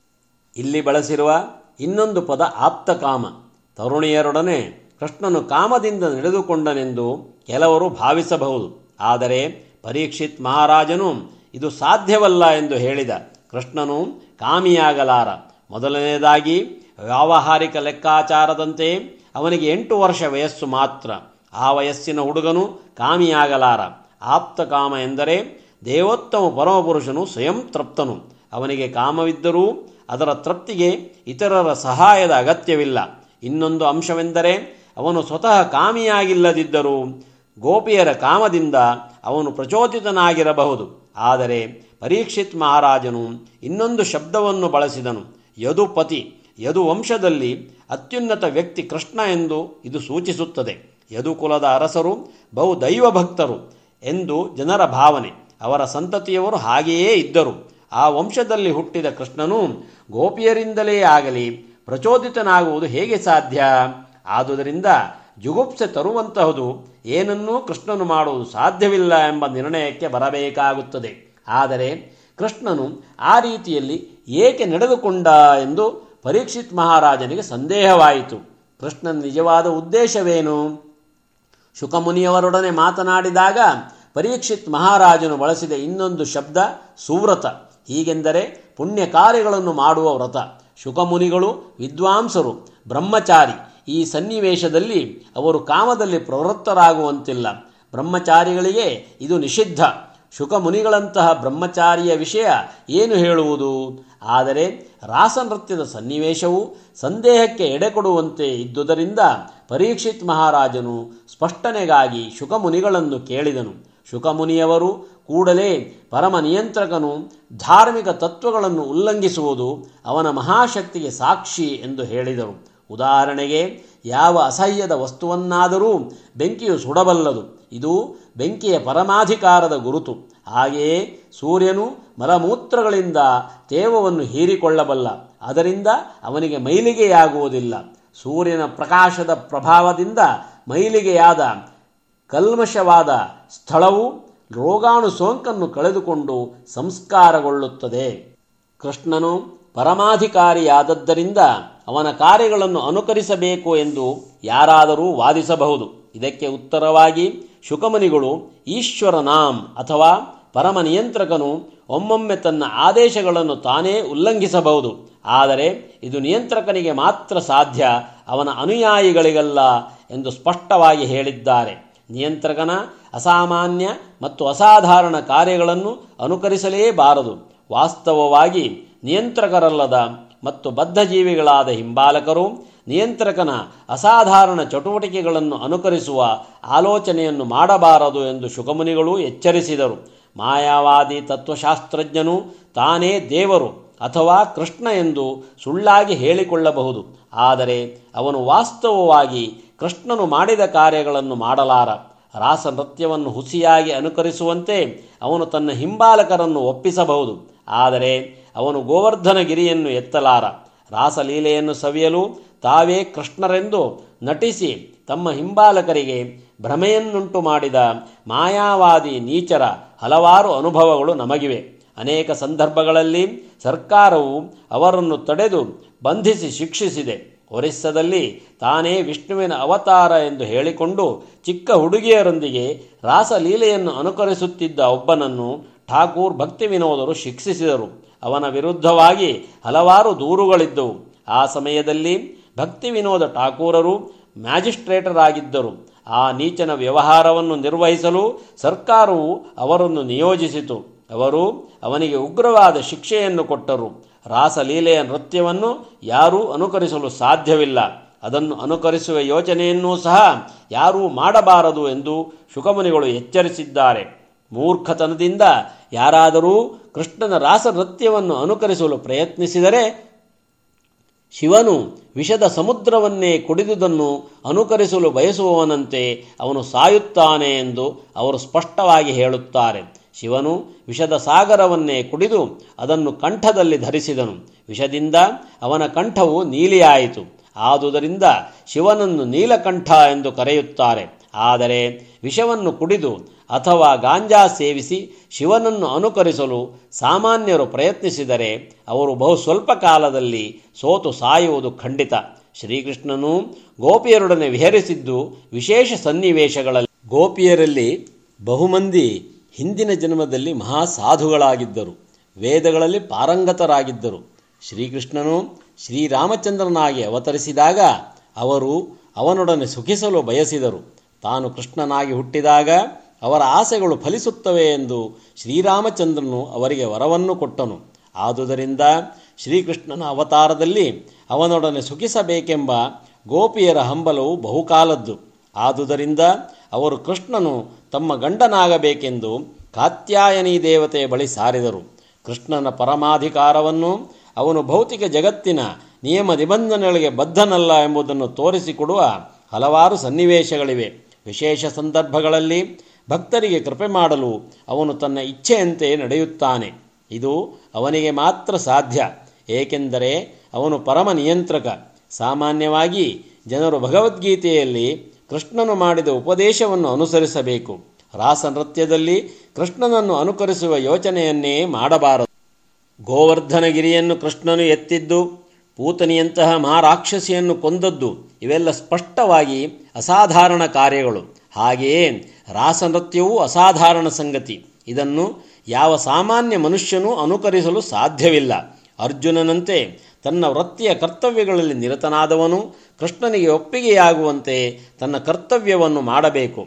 ಇಲ್ಲಿ ಬಳಸಿರುವ ಇನ್ನೊಂದು ಪದ ಆಪ್ತಕಾಮ ತರುಣಿಯರೊಡನೆ ಕೃಷ್ಣನು ಕಾಮದಿಂದ ನಡೆದುಕೊಂಡನೆಂದು ಕೆಲವರು ಭಾವಿಸಬಹುದು ಆದರೆ ಪರೀಕ್ಷಿತ್ ಮಹಾರಾಜನು ಇದು ಸಾಧ್ಯವಲ್ಲ ಎಂದು ಹೇಳಿದ ಕೃಷ್ಣನು ಕಾಮಿಯಾಗಲಾರ ಮೊದಲನೆಯದಾಗಿ ವ್ಯಾವಹಾರಿಕ ಲೆಕ್ಕಾಚಾರದಂತೆ ಅವನಿಗೆ ಎಂಟು ವರ್ಷ ವಯಸ್ಸು ಮಾತ್ರ ಆ ವಯಸ್ಸಿನ ಹುಡುಗನು ಕಾಮಿಯಾಗಲಾರ ಆಪ್ತಕಾಮ ಎಂದರೆ ದೇವೋತ್ತಮ ಪರಮಪುರುಷನು ಸ್ವಯಂ ತೃಪ್ತನು ಅವನಿಗೆ ಕಾಮವಿದ್ದರೂ ಅದರ ತೃಪ್ತಿಗೆ ಇತರರ ಸಹಾಯದ ಅಗತ್ಯವಿಲ್ಲ ಇನ್ನೊಂದು ಅಂಶವೆಂದರೆ ಅವನು ಸ್ವತಃ ಕಾಮಿಯಾಗಿಲ್ಲದಿದ್ದರೂ ಗೋಪಿಯರ ಕಾಮದಿಂದ ಅವನು ಪ್ರಚೋದಿತನಾಗಿರಬಹುದು ಆದರೆ ಪರೀಕ್ಷಿತ್ ಮಹಾರಾಜನು ಇನ್ನೊಂದು ಶಬ್ದವನ್ನು ಬಳಸಿದನು ಯದುಪತಿ ಯದುವಂಶದಲ್ಲಿ ಅತ್ಯುನ್ನತ ವ್ಯಕ್ತಿ ಕೃಷ್ಣ ಎಂದು ಇದು ಸೂಚಿಸುತ್ತದೆ ಯದುಕುಲದ ಅರಸರು ಬಹು ದೈವ ಭಕ್ತರು ಎಂದು ಜನರ ಭಾವನೆ ಅವರ ಸಂತತಿಯವರು ಹಾಗೆಯೇ ಇದ್ದರು ಆ ವಂಶದಲ್ಲಿ ಹುಟ್ಟಿದ ಕೃಷ್ಣನು ಗೋಪಿಯರಿಂದಲೇ ಆಗಲಿ ಪ್ರಚೋದಿತನಾಗುವುದು ಹೇಗೆ ಸಾಧ್ಯ ಆದುದರಿಂದ ಜುಗುಪ್ಸೆ ತರುವಂತಹದು ಏನನ್ನೂ ಕೃಷ್ಣನು ಮಾಡುವುದು ಸಾಧ್ಯವಿಲ್ಲ ಎಂಬ ನಿರ್ಣಯಕ್ಕೆ ಬರಬೇಕಾಗುತ್ತದೆ ಆದರೆ ಕೃಷ್ಣನು ಆ ರೀತಿಯಲ್ಲಿ ಏಕೆ ನಡೆದುಕೊಂಡ ಎಂದು ಪರೀಕ್ಷಿತ್ ಮಹಾರಾಜನಿಗೆ ಸಂದೇಹವಾಯಿತು ಕೃಷ್ಣನ ನಿಜವಾದ ಉದ್ದೇಶವೇನು ಶುಕಮುನಿಯವರೊಡನೆ ಮಾತನಾಡಿದಾಗ ಪರೀಕ್ಷಿತ್ ಮಹಾರಾಜನು ಬಳಸಿದ ಇನ್ನೊಂದು ಶಬ್ದ ಸುವ್ರತ ಹೀಗೆಂದರೆ ಪುಣ್ಯ ಕಾರ್ಯಗಳನ್ನು ಮಾಡುವ ವ್ರತ ಶುಕಮುನಿಗಳು ವಿದ್ವಾಂಸರು ಬ್ರಹ್ಮಚಾರಿ ಈ ಸನ್ನಿವೇಶದಲ್ಲಿ ಅವರು ಕಾಮದಲ್ಲಿ ಪ್ರವೃತ್ತರಾಗುವಂತಿಲ್ಲ ಬ್ರಹ್ಮಚಾರಿಗಳಿಗೆ ಇದು ನಿಷಿದ್ಧ ಶುಕಮುನಿಗಳಂತಹ ಬ್ರಹ್ಮಚಾರಿಯ ವಿಷಯ ಏನು ಹೇಳುವುದು ಆದರೆ ರಾಸನೃತ್ಯದ ಸನ್ನಿವೇಶವು ಸಂದೇಹಕ್ಕೆ ಎಡೆಕೊಡುವಂತೆ ಇದ್ದುದರಿಂದ ಪರೀಕ್ಷಿತ್ ಮಹಾರಾಜನು ಸ್ಪಷ್ಟನೆಗಾಗಿ ಶುಕಮುನಿಗಳನ್ನು ಕೇಳಿದನು ಶುಕಮುನಿಯವರು ಕೂಡಲೇ ಪರಮ ನಿಯಂತ್ರಕನು ಧಾರ್ಮಿಕ ತತ್ವಗಳನ್ನು ಉಲ್ಲಂಘಿಸುವುದು ಅವನ ಮಹಾಶಕ್ತಿಗೆ ಸಾಕ್ಷಿ ಎಂದು ಹೇಳಿದರು ಉದಾಹರಣೆಗೆ ಯಾವ ಅಸಹ್ಯದ ವಸ್ತುವನ್ನಾದರೂ ಬೆಂಕಿಯು ಸುಡಬಲ್ಲದು ಇದು ಬೆಂಕಿಯ ಪರಮಾಧಿಕಾರದ ಗುರುತು ಹಾಗೆಯೇ ಸೂರ್ಯನು ಮಲಮೂತ್ರಗಳಿಂದ ತೇವವನ್ನು ಹೀರಿಕೊಳ್ಳಬಲ್ಲ ಅದರಿಂದ ಅವನಿಗೆ ಮೈಲಿಗೆಯಾಗುವುದಿಲ್ಲ ಸೂರ್ಯನ ಪ್ರಕಾಶದ ಪ್ರಭಾವದಿಂದ ಮೈಲಿಗೆಯಾದ ಕಲ್ಮಶವಾದ ಸ್ಥಳವು ರೋಗಾಣು ಸೋಂಕನ್ನು ಕಳೆದುಕೊಂಡು ಸಂಸ್ಕಾರಗೊಳ್ಳುತ್ತದೆ ಕೃಷ್ಣನು ಪರಮಾಧಿಕಾರಿಯಾದದ್ದರಿಂದ ಅವನ ಕಾರ್ಯಗಳನ್ನು ಅನುಕರಿಸಬೇಕು ಎಂದು ಯಾರಾದರೂ ವಾದಿಸಬಹುದು ಇದಕ್ಕೆ ಉತ್ತರವಾಗಿ ಶುಕಮನಿಗಳು ಈಶ್ವರನಾಂ ಅಥವಾ ಪರಮ ನಿಯಂತ್ರಕನು ಒಮ್ಮೊಮ್ಮೆ ತನ್ನ ಆದೇಶಗಳನ್ನು ತಾನೇ ಉಲ್ಲಂಘಿಸಬಹುದು ಆದರೆ ಇದು ನಿಯಂತ್ರಕನಿಗೆ ಮಾತ್ರ ಸಾಧ್ಯ ಅವನ ಅನುಯಾಯಿಗಳಿಗಲ್ಲ ಎಂದು ಸ್ಪಷ್ಟವಾಗಿ ಹೇಳಿದ್ದಾರೆ ನಿಯಂತ್ರಕನ ಅಸಾಮಾನ್ಯ ಮತ್ತು ಅಸಾಧಾರಣ ಕಾರ್ಯಗಳನ್ನು ಅನುಕರಿಸಲೇಬಾರದು ವಾಸ್ತವವಾಗಿ ನಿಯಂತ್ರಕರಲ್ಲದ ಮತ್ತು ಬದ್ಧಜೀವಿಗಳಾದ ಹಿಂಬಾಲಕರು ನಿಯಂತ್ರಕನ ಅಸಾಧಾರಣ ಚಟುವಟಿಕೆಗಳನ್ನು ಅನುಕರಿಸುವ ಆಲೋಚನೆಯನ್ನು ಮಾಡಬಾರದು ಎಂದು ಶುಕಮುನಿಗಳು ಎಚ್ಚರಿಸಿದರು ಮಾಯಾವಾದಿ ತತ್ವಶಾಸ್ತ್ರಜ್ಞನು ತಾನೇ ದೇವರು ಅಥವಾ ಕೃಷ್ಣ ಎಂದು ಸುಳ್ಳಾಗಿ ಹೇಳಿಕೊಳ್ಳಬಹುದು ಆದರೆ ಅವನು ವಾಸ್ತವವಾಗಿ ಕೃಷ್ಣನು ಮಾಡಿದ ಕಾರ್ಯಗಳನ್ನು ಮಾಡಲಾರ ರಾಸ ನೃತ್ಯವನ್ನು ಹುಸಿಯಾಗಿ ಅನುಕರಿಸುವಂತೆ ಅವನು ತನ್ನ ಹಿಂಬಾಲಕರನ್ನು ಒಪ್ಪಿಸಬಹುದು ಆದರೆ ಅವನು ಗೋವರ್ಧನಗಿರಿಯನ್ನು ಎತ್ತಲಾರ ರಾಸಲೀಲೆಯನ್ನು ಸವಿಯಲು ತಾವೇ ಕೃಷ್ಣರೆಂದು ನಟಿಸಿ ತಮ್ಮ ಹಿಂಬಾಲಕರಿಗೆ ಭ್ರಮೆಯನ್ನುಂಟು ಮಾಡಿದ ಮಾಯಾವಾದಿ ನೀಚರ ಹಲವಾರು ಅನುಭವಗಳು ನಮಗಿವೆ ಅನೇಕ ಸಂದರ್ಭಗಳಲ್ಲಿ ಸರ್ಕಾರವು ಅವರನ್ನು ತಡೆದು ಬಂಧಿಸಿ ಶಿಕ್ಷಿಸಿದೆ ಒರಿಸ್ಸದಲ್ಲಿ ತಾನೇ ವಿಷ್ಣುವಿನ ಅವತಾರ ಎಂದು ಹೇಳಿಕೊಂಡು ಚಿಕ್ಕ ಹುಡುಗಿಯರೊಂದಿಗೆ ರಾಸಲೀಲೆಯನ್ನು ಅನುಕರಿಸುತ್ತಿದ್ದ ಒಬ್ಬನನ್ನು ಠಾಕೂರ್ ಭಕ್ತಿ ವಿನೋದರು ಶಿಕ್ಷಿಸಿದರು ಅವನ ವಿರುದ್ಧವಾಗಿ ಹಲವಾರು ದೂರುಗಳಿದ್ದವು ಆ ಸಮಯದಲ್ಲಿ ಭಕ್ತಿ ವಿನೋದ ಠಾಕೂರರು ಮ್ಯಾಜಿಸ್ಟ್ರೇಟರಾಗಿದ್ದರು ಆ ನೀಚನ ವ್ಯವಹಾರವನ್ನು ನಿರ್ವಹಿಸಲು ಸರ್ಕಾರವು ಅವರನ್ನು ನಿಯೋಜಿಸಿತು ಅವರು ಅವನಿಗೆ ಉಗ್ರವಾದ ಶಿಕ್ಷೆಯನ್ನು ಕೊಟ್ಟರು ರಾಸಲೀಲೆಯ ನೃತ್ಯವನ್ನು ಯಾರೂ ಅನುಕರಿಸಲು ಸಾಧ್ಯವಿಲ್ಲ ಅದನ್ನು ಅನುಕರಿಸುವ ಯೋಚನೆಯನ್ನೂ ಸಹ ಯಾರೂ ಮಾಡಬಾರದು ಎಂದು ಶುಕಮುನಿಗಳು ಎಚ್ಚರಿಸಿದ್ದಾರೆ ಮೂರ್ಖತನದಿಂದ ಯಾರಾದರೂ ಕೃಷ್ಣನ ರಾಸ ನೃತ್ಯವನ್ನು ಅನುಕರಿಸಲು ಪ್ರಯತ್ನಿಸಿದರೆ ಶಿವನು ವಿಷದ ಸಮುದ್ರವನ್ನೇ ಕುಡಿದುದನ್ನು ಅನುಕರಿಸಲು ಬಯಸುವವನಂತೆ ಅವನು ಸಾಯುತ್ತಾನೆ ಎಂದು ಅವರು ಸ್ಪಷ್ಟವಾಗಿ ಹೇಳುತ್ತಾರೆ ಶಿವನು ವಿಷದ ಸಾಗರವನ್ನೇ ಕುಡಿದು ಅದನ್ನು ಕಂಠದಲ್ಲಿ ಧರಿಸಿದನು ವಿಷದಿಂದ ಅವನ ಕಂಠವು ನೀಲಿಯಾಯಿತು ಆದುದರಿಂದ ಶಿವನನ್ನು ನೀಲಕಂಠ ಎಂದು ಕರೆಯುತ್ತಾರೆ ಆದರೆ ವಿಷವನ್ನು ಕುಡಿದು ಅಥವಾ ಗಾಂಜಾ ಸೇವಿಸಿ ಶಿವನನ್ನು ಅನುಕರಿಸಲು ಸಾಮಾನ್ಯರು ಪ್ರಯತ್ನಿಸಿದರೆ ಅವರು ಬಹು ಸ್ವಲ್ಪ ಕಾಲದಲ್ಲಿ ಸೋತು ಸಾಯುವುದು ಖಂಡಿತ ಶ್ರೀಕೃಷ್ಣನು ಗೋಪಿಯರೊಡನೆ ವಿಹರಿಸಿದ್ದು ವಿಶೇಷ ಸನ್ನಿವೇಶಗಳಲ್ಲಿ ಗೋಪಿಯರಲ್ಲಿ ಬಹುಮಂದಿ ಹಿಂದಿನ ಜನ್ಮದಲ್ಲಿ ಮಹಾಸಾಧುಗಳಾಗಿದ್ದರು ವೇದಗಳಲ್ಲಿ ಪಾರಂಗತರಾಗಿದ್ದರು ಶ್ರೀಕೃಷ್ಣನು ಶ್ರೀರಾಮಚಂದ್ರನಾಗಿ ಅವತರಿಸಿದಾಗ ಅವರು ಅವನೊಡನೆ ಸುಖಿಸಲು ಬಯಸಿದರು ತಾನು ಕೃಷ್ಣನಾಗಿ ಹುಟ್ಟಿದಾಗ ಅವರ ಆಸೆಗಳು ಫಲಿಸುತ್ತವೆ ಎಂದು ಶ್ರೀರಾಮಚಂದ್ರನು ಅವರಿಗೆ ವರವನ್ನು ಕೊಟ್ಟನು ಆದುದರಿಂದ ಶ್ರೀಕೃಷ್ಣನ ಅವತಾರದಲ್ಲಿ ಅವನೊಡನೆ ಸುಖಿಸಬೇಕೆಂಬ ಗೋಪಿಯರ ಹಂಬಲವು ಬಹುಕಾಲದ್ದು ಆದುದರಿಂದ ಅವರು ಕೃಷ್ಣನು ತಮ್ಮ ಗಂಡನಾಗಬೇಕೆಂದು ಕಾತ್ಯಾಯನಿ ದೇವತೆಯ ಬಳಿ ಸಾರಿದರು ಕೃಷ್ಣನ ಪರಮಾಧಿಕಾರವನ್ನು ಅವನು ಭೌತಿಕ ಜಗತ್ತಿನ ನಿಯಮ ನಿಬಂಧನೆಗಳಿಗೆ ಬದ್ಧನಲ್ಲ ಎಂಬುದನ್ನು ತೋರಿಸಿಕೊಡುವ ಹಲವಾರು ಸನ್ನಿವೇಶಗಳಿವೆ ವಿಶೇಷ ಸಂದರ್ಭಗಳಲ್ಲಿ ಭಕ್ತರಿಗೆ ಕೃಪೆ ಮಾಡಲು ಅವನು ತನ್ನ ಇಚ್ಛೆಯಂತೆ ನಡೆಯುತ್ತಾನೆ ಇದು ಅವನಿಗೆ ಮಾತ್ರ ಸಾಧ್ಯ ಏಕೆಂದರೆ ಅವನು ಪರಮ ನಿಯಂತ್ರಕ ಸಾಮಾನ್ಯವಾಗಿ ಜನರು ಭಗವದ್ಗೀತೆಯಲ್ಲಿ ಕೃಷ್ಣನು ಮಾಡಿದ ಉಪದೇಶವನ್ನು ಅನುಸರಿಸಬೇಕು ರಾಸ ನೃತ್ಯದಲ್ಲಿ ಕೃಷ್ಣನನ್ನು ಅನುಕರಿಸುವ ಯೋಚನೆಯನ್ನೇ ಮಾಡಬಾರದು ಗೋವರ್ಧನಗಿರಿಯನ್ನು ಕೃಷ್ಣನು ಎತ್ತಿದ್ದು ಪೂತನಿಯಂತಹ ಮಹಾರಾಕ್ಷಸಿಯನ್ನು ಕೊಂದದ್ದು ಇವೆಲ್ಲ ಸ್ಪಷ್ಟವಾಗಿ ಅಸಾಧಾರಣ ಕಾರ್ಯಗಳು ಹಾಗೆಯೇ ರಾಸನೃತ್ಯವೂ ಅಸಾಧಾರಣ ಸಂಗತಿ ಇದನ್ನು ಯಾವ ಸಾಮಾನ್ಯ ಮನುಷ್ಯನೂ ಅನುಕರಿಸಲು ಸಾಧ್ಯವಿಲ್ಲ ಅರ್ಜುನನಂತೆ ತನ್ನ ವೃತ್ತಿಯ ಕರ್ತವ್ಯಗಳಲ್ಲಿ ನಿರತನಾದವನು ಕೃಷ್ಣನಿಗೆ ಒಪ್ಪಿಗೆಯಾಗುವಂತೆ ತನ್ನ ಕರ್ತವ್ಯವನ್ನು ಮಾಡಬೇಕು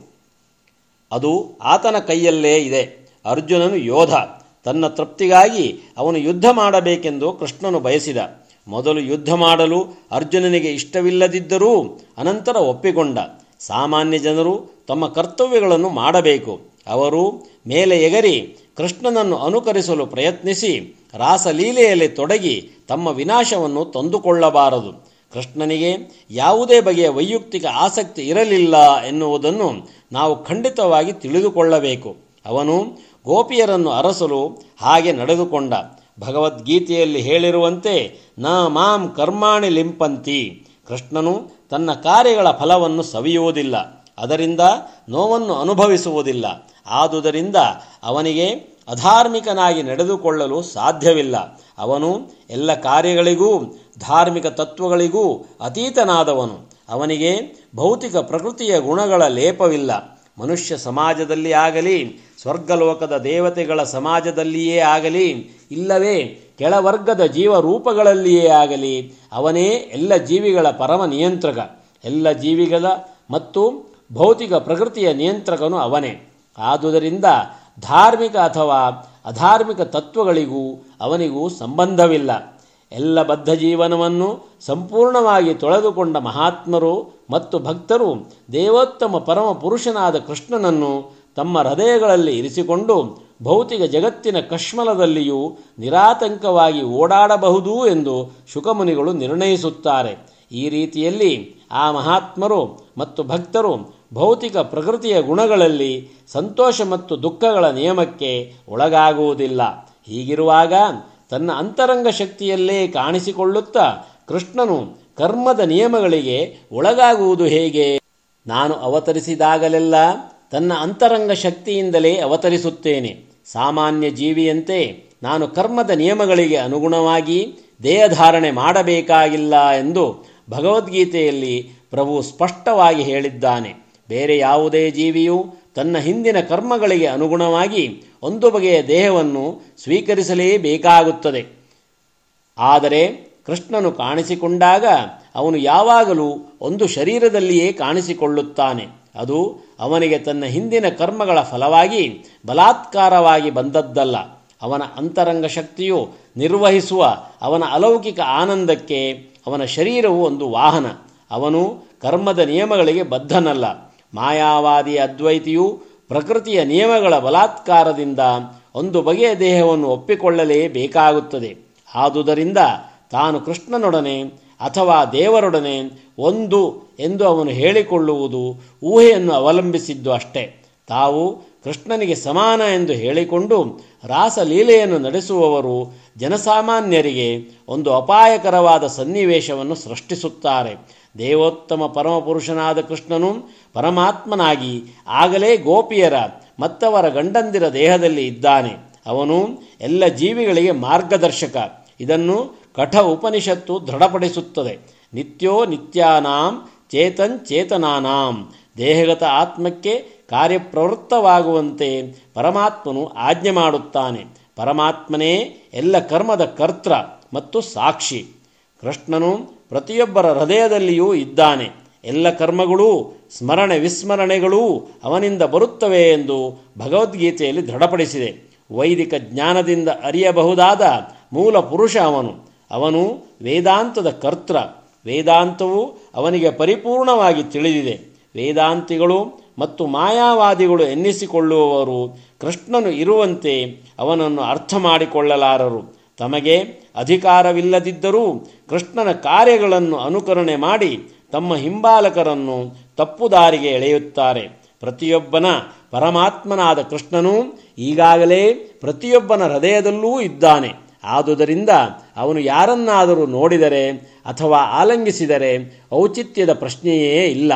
ಅದು ಆತನ ಕೈಯಲ್ಲೇ ಇದೆ ಅರ್ಜುನನು ಯೋಧ ತನ್ನ ತೃಪ್ತಿಗಾಗಿ ಅವನು ಯುದ್ಧ ಮಾಡಬೇಕೆಂದು ಕೃಷ್ಣನು ಬಯಸಿದ ಮೊದಲು ಯುದ್ಧ ಮಾಡಲು ಅರ್ಜುನನಿಗೆ ಇಷ್ಟವಿಲ್ಲದಿದ್ದರೂ ಅನಂತರ ಒಪ್ಪಿಕೊಂಡ ಸಾಮಾನ್ಯ ಜನರು ತಮ್ಮ ಕರ್ತವ್ಯಗಳನ್ನು ಮಾಡಬೇಕು ಅವರು ಮೇಲೆ ಎಗರಿ ಕೃಷ್ಣನನ್ನು ಅನುಕರಿಸಲು ಪ್ರಯತ್ನಿಸಿ ರಾಸಲೀಲೆಯಲ್ಲಿ ತೊಡಗಿ ತಮ್ಮ ವಿನಾಶವನ್ನು ತಂದುಕೊಳ್ಳಬಾರದು ಕೃಷ್ಣನಿಗೆ ಯಾವುದೇ ಬಗೆಯ ವೈಯಕ್ತಿಕ ಆಸಕ್ತಿ ಇರಲಿಲ್ಲ ಎನ್ನುವುದನ್ನು ನಾವು ಖಂಡಿತವಾಗಿ ತಿಳಿದುಕೊಳ್ಳಬೇಕು ಅವನು ಗೋಪಿಯರನ್ನು ಅರಸಲು ಹಾಗೆ ನಡೆದುಕೊಂಡ ಭಗವದ್ಗೀತೆಯಲ್ಲಿ ಹೇಳಿರುವಂತೆ ನ ಮಾಂ ಕರ್ಮಾಣಿ ಲಿಂಪಂತಿ ಕೃಷ್ಣನು ತನ್ನ ಕಾರ್ಯಗಳ ಫಲವನ್ನು ಸವಿಯುವುದಿಲ್ಲ ಅದರಿಂದ ನೋವನ್ನು ಅನುಭವಿಸುವುದಿಲ್ಲ ಆದುದರಿಂದ ಅವನಿಗೆ ಅಧಾರ್ಮಿಕನಾಗಿ ನಡೆದುಕೊಳ್ಳಲು ಸಾಧ್ಯವಿಲ್ಲ ಅವನು ಎಲ್ಲ ಕಾರ್ಯಗಳಿಗೂ ಧಾರ್ಮಿಕ ತತ್ವಗಳಿಗೂ ಅತೀತನಾದವನು ಅವನಿಗೆ ಭೌತಿಕ ಪ್ರಕೃತಿಯ ಗುಣಗಳ ಲೇಪವಿಲ್ಲ ಮನುಷ್ಯ ಸಮಾಜದಲ್ಲಿ ಆಗಲಿ ಸ್ವರ್ಗಲೋಕದ ದೇವತೆಗಳ ಸಮಾಜದಲ್ಲಿಯೇ ಆಗಲಿ ಇಲ್ಲವೇ ಕೆಳವರ್ಗದ ಜೀವರೂಪಗಳಲ್ಲಿಯೇ ಆಗಲಿ ಅವನೇ ಎಲ್ಲ ಜೀವಿಗಳ ಪರಮ ನಿಯಂತ್ರಕ ಎಲ್ಲ ಜೀವಿಗಳ ಮತ್ತು ಭೌತಿಕ ಪ್ರಕೃತಿಯ ನಿಯಂತ್ರಕನು ಅವನೇ ಆದುದರಿಂದ ಧಾರ್ಮಿಕ ಅಥವಾ ಅಧಾರ್ಮಿಕ ತತ್ವಗಳಿಗೂ ಅವನಿಗೂ ಸಂಬಂಧವಿಲ್ಲ ಎಲ್ಲ ಬದ್ಧ ಜೀವನವನ್ನು ಸಂಪೂರ್ಣವಾಗಿ ತೊಳೆದುಕೊಂಡ ಮಹಾತ್ಮರು ಮತ್ತು ಭಕ್ತರು ದೇವೋತ್ತಮ ಪರಮ ಪುರುಷನಾದ ಕೃಷ್ಣನನ್ನು ತಮ್ಮ ಹೃದಯಗಳಲ್ಲಿ ಇರಿಸಿಕೊಂಡು ಭೌತಿಕ ಜಗತ್ತಿನ ಕಶ್ಮಲದಲ್ಲಿಯೂ ನಿರಾತಂಕವಾಗಿ ಓಡಾಡಬಹುದು ಎಂದು ಶುಕಮುನಿಗಳು ನಿರ್ಣಯಿಸುತ್ತಾರೆ ಈ ರೀತಿಯಲ್ಲಿ ಆ ಮಹಾತ್ಮರು ಮತ್ತು ಭಕ್ತರು ಭೌತಿಕ ಪ್ರಕೃತಿಯ ಗುಣಗಳಲ್ಲಿ ಸಂತೋಷ ಮತ್ತು ದುಃಖಗಳ ನಿಯಮಕ್ಕೆ ಒಳಗಾಗುವುದಿಲ್ಲ ಹೀಗಿರುವಾಗ ತನ್ನ ಅಂತರಂಗ ಶಕ್ತಿಯಲ್ಲೇ ಕಾಣಿಸಿಕೊಳ್ಳುತ್ತಾ ಕೃಷ್ಣನು ಕರ್ಮದ ನಿಯಮಗಳಿಗೆ ಒಳಗಾಗುವುದು ಹೇಗೆ ನಾನು ಅವತರಿಸಿದಾಗಲೆಲ್ಲ ತನ್ನ ಅಂತರಂಗ ಶಕ್ತಿಯಿಂದಲೇ ಅವತರಿಸುತ್ತೇನೆ ಸಾಮಾನ್ಯ ಜೀವಿಯಂತೆ ನಾನು ಕರ್ಮದ ನಿಯಮಗಳಿಗೆ ಅನುಗುಣವಾಗಿ ದೇಹಧಾರಣೆ ಮಾಡಬೇಕಾಗಿಲ್ಲ ಎಂದು ಭಗವದ್ಗೀತೆಯಲ್ಲಿ ಪ್ರಭು ಸ್ಪಷ್ಟವಾಗಿ ಹೇಳಿದ್ದಾನೆ ಬೇರೆ ಯಾವುದೇ ಜೀವಿಯು ತನ್ನ ಹಿಂದಿನ ಕರ್ಮಗಳಿಗೆ ಅನುಗುಣವಾಗಿ ಒಂದು ಬಗೆಯ ದೇಹವನ್ನು ಸ್ವೀಕರಿಸಲೇಬೇಕಾಗುತ್ತದೆ ಆದರೆ ಕೃಷ್ಣನು ಕಾಣಿಸಿಕೊಂಡಾಗ ಅವನು ಯಾವಾಗಲೂ ಒಂದು ಶರೀರದಲ್ಲಿಯೇ ಕಾಣಿಸಿಕೊಳ್ಳುತ್ತಾನೆ ಅದು ಅವನಿಗೆ ತನ್ನ ಹಿಂದಿನ ಕರ್ಮಗಳ ಫಲವಾಗಿ ಬಲಾತ್ಕಾರವಾಗಿ ಬಂದದ್ದಲ್ಲ ಅವನ ಅಂತರಂಗ ಶಕ್ತಿಯು ನಿರ್ವಹಿಸುವ ಅವನ ಅಲೌಕಿಕ ಆನಂದಕ್ಕೆ ಅವನ ಶರೀರವು ಒಂದು ವಾಹನ ಅವನು ಕರ್ಮದ ನಿಯಮಗಳಿಗೆ ಬದ್ಧನಲ್ಲ ಮಾಯಾವಾದಿ ಅದ್ವೈತಿಯು ಪ್ರಕೃತಿಯ ನಿಯಮಗಳ ಬಲಾತ್ಕಾರದಿಂದ ಒಂದು ಬಗೆಯ ದೇಹವನ್ನು ಒಪ್ಪಿಕೊಳ್ಳಲೇಬೇಕಾಗುತ್ತದೆ ಆದುದರಿಂದ ತಾನು ಕೃಷ್ಣನೊಡನೆ ಅಥವಾ ದೇವರೊಡನೆ ಒಂದು ಎಂದು ಅವನು ಹೇಳಿಕೊಳ್ಳುವುದು ಊಹೆಯನ್ನು ಅವಲಂಬಿಸಿದ್ದು ಅಷ್ಟೇ ತಾವು ಕೃಷ್ಣನಿಗೆ ಸಮಾನ ಎಂದು ಹೇಳಿಕೊಂಡು ರಾಸಲೀಲೆಯನ್ನು ನಡೆಸುವವರು ಜನಸಾಮಾನ್ಯರಿಗೆ ಒಂದು ಅಪಾಯಕರವಾದ ಸನ್ನಿವೇಶವನ್ನು ಸೃಷ್ಟಿಸುತ್ತಾರೆ ದೇವೋತ್ತಮ ಪರಮಪುರುಷನಾದ ಕೃಷ್ಣನು ಪರಮಾತ್ಮನಾಗಿ ಆಗಲೇ ಗೋಪಿಯರ ಮತ್ತವರ ಗಂಡಂದಿರ ದೇಹದಲ್ಲಿ ಇದ್ದಾನೆ ಅವನು ಎಲ್ಲ ಜೀವಿಗಳಿಗೆ ಮಾರ್ಗದರ್ಶಕ ಇದನ್ನು ಕಠ ಉಪನಿಷತ್ತು ದೃಢಪಡಿಸುತ್ತದೆ ನಿತ್ಯೋ ನಿತ್ಯಾನಾಂ ಚೇತನ್ ಚೇತನಾನಾಂ ದೇಹಗತ ಆತ್ಮಕ್ಕೆ ಕಾರ್ಯಪ್ರವೃತ್ತವಾಗುವಂತೆ ಪರಮಾತ್ಮನು ಆಜ್ಞೆ ಮಾಡುತ್ತಾನೆ ಪರಮಾತ್ಮನೇ ಎಲ್ಲ ಕರ್ಮದ ಕರ್ತ್ರ ಮತ್ತು ಸಾಕ್ಷಿ ಕೃಷ್ಣನು ಪ್ರತಿಯೊಬ್ಬರ ಹೃದಯದಲ್ಲಿಯೂ ಇದ್ದಾನೆ ಎಲ್ಲ ಕರ್ಮಗಳೂ ಸ್ಮರಣೆ ವಿಸ್ಮರಣೆಗಳೂ ಅವನಿಂದ ಬರುತ್ತವೆ ಎಂದು ಭಗವದ್ಗೀತೆಯಲ್ಲಿ ದೃಢಪಡಿಸಿದೆ ವೈದಿಕ ಜ್ಞಾನದಿಂದ ಅರಿಯಬಹುದಾದ ಮೂಲ ಪುರುಷ ಅವನು ಅವನು ವೇದಾಂತದ ಕರ್ತ್ರ ವೇದಾಂತವು ಅವನಿಗೆ ಪರಿಪೂರ್ಣವಾಗಿ ತಿಳಿದಿದೆ ವೇದಾಂತಿಗಳು ಮತ್ತು ಮಾಯಾವಾದಿಗಳು ಎನ್ನಿಸಿಕೊಳ್ಳುವವರು ಕೃಷ್ಣನು ಇರುವಂತೆ ಅವನನ್ನು ಅರ್ಥ ಮಾಡಿಕೊಳ್ಳಲಾರರು ತಮಗೆ ಅಧಿಕಾರವಿಲ್ಲದಿದ್ದರೂ ಕೃಷ್ಣನ ಕಾರ್ಯಗಳನ್ನು ಅನುಕರಣೆ ಮಾಡಿ ತಮ್ಮ ಹಿಂಬಾಲಕರನ್ನು ತಪ್ಪುದಾರಿಗೆ ಎಳೆಯುತ್ತಾರೆ ಪ್ರತಿಯೊಬ್ಬನ ಪರಮಾತ್ಮನಾದ ಕೃಷ್ಣನು ಈಗಾಗಲೇ ಪ್ರತಿಯೊಬ್ಬನ ಹೃದಯದಲ್ಲೂ ಇದ್ದಾನೆ ಆದುದರಿಂದ ಅವನು ಯಾರನ್ನಾದರೂ ನೋಡಿದರೆ ಅಥವಾ ಆಲಂಗಿಸಿದರೆ ಔಚಿತ್ಯದ ಪ್ರಶ್ನೆಯೇ ಇಲ್ಲ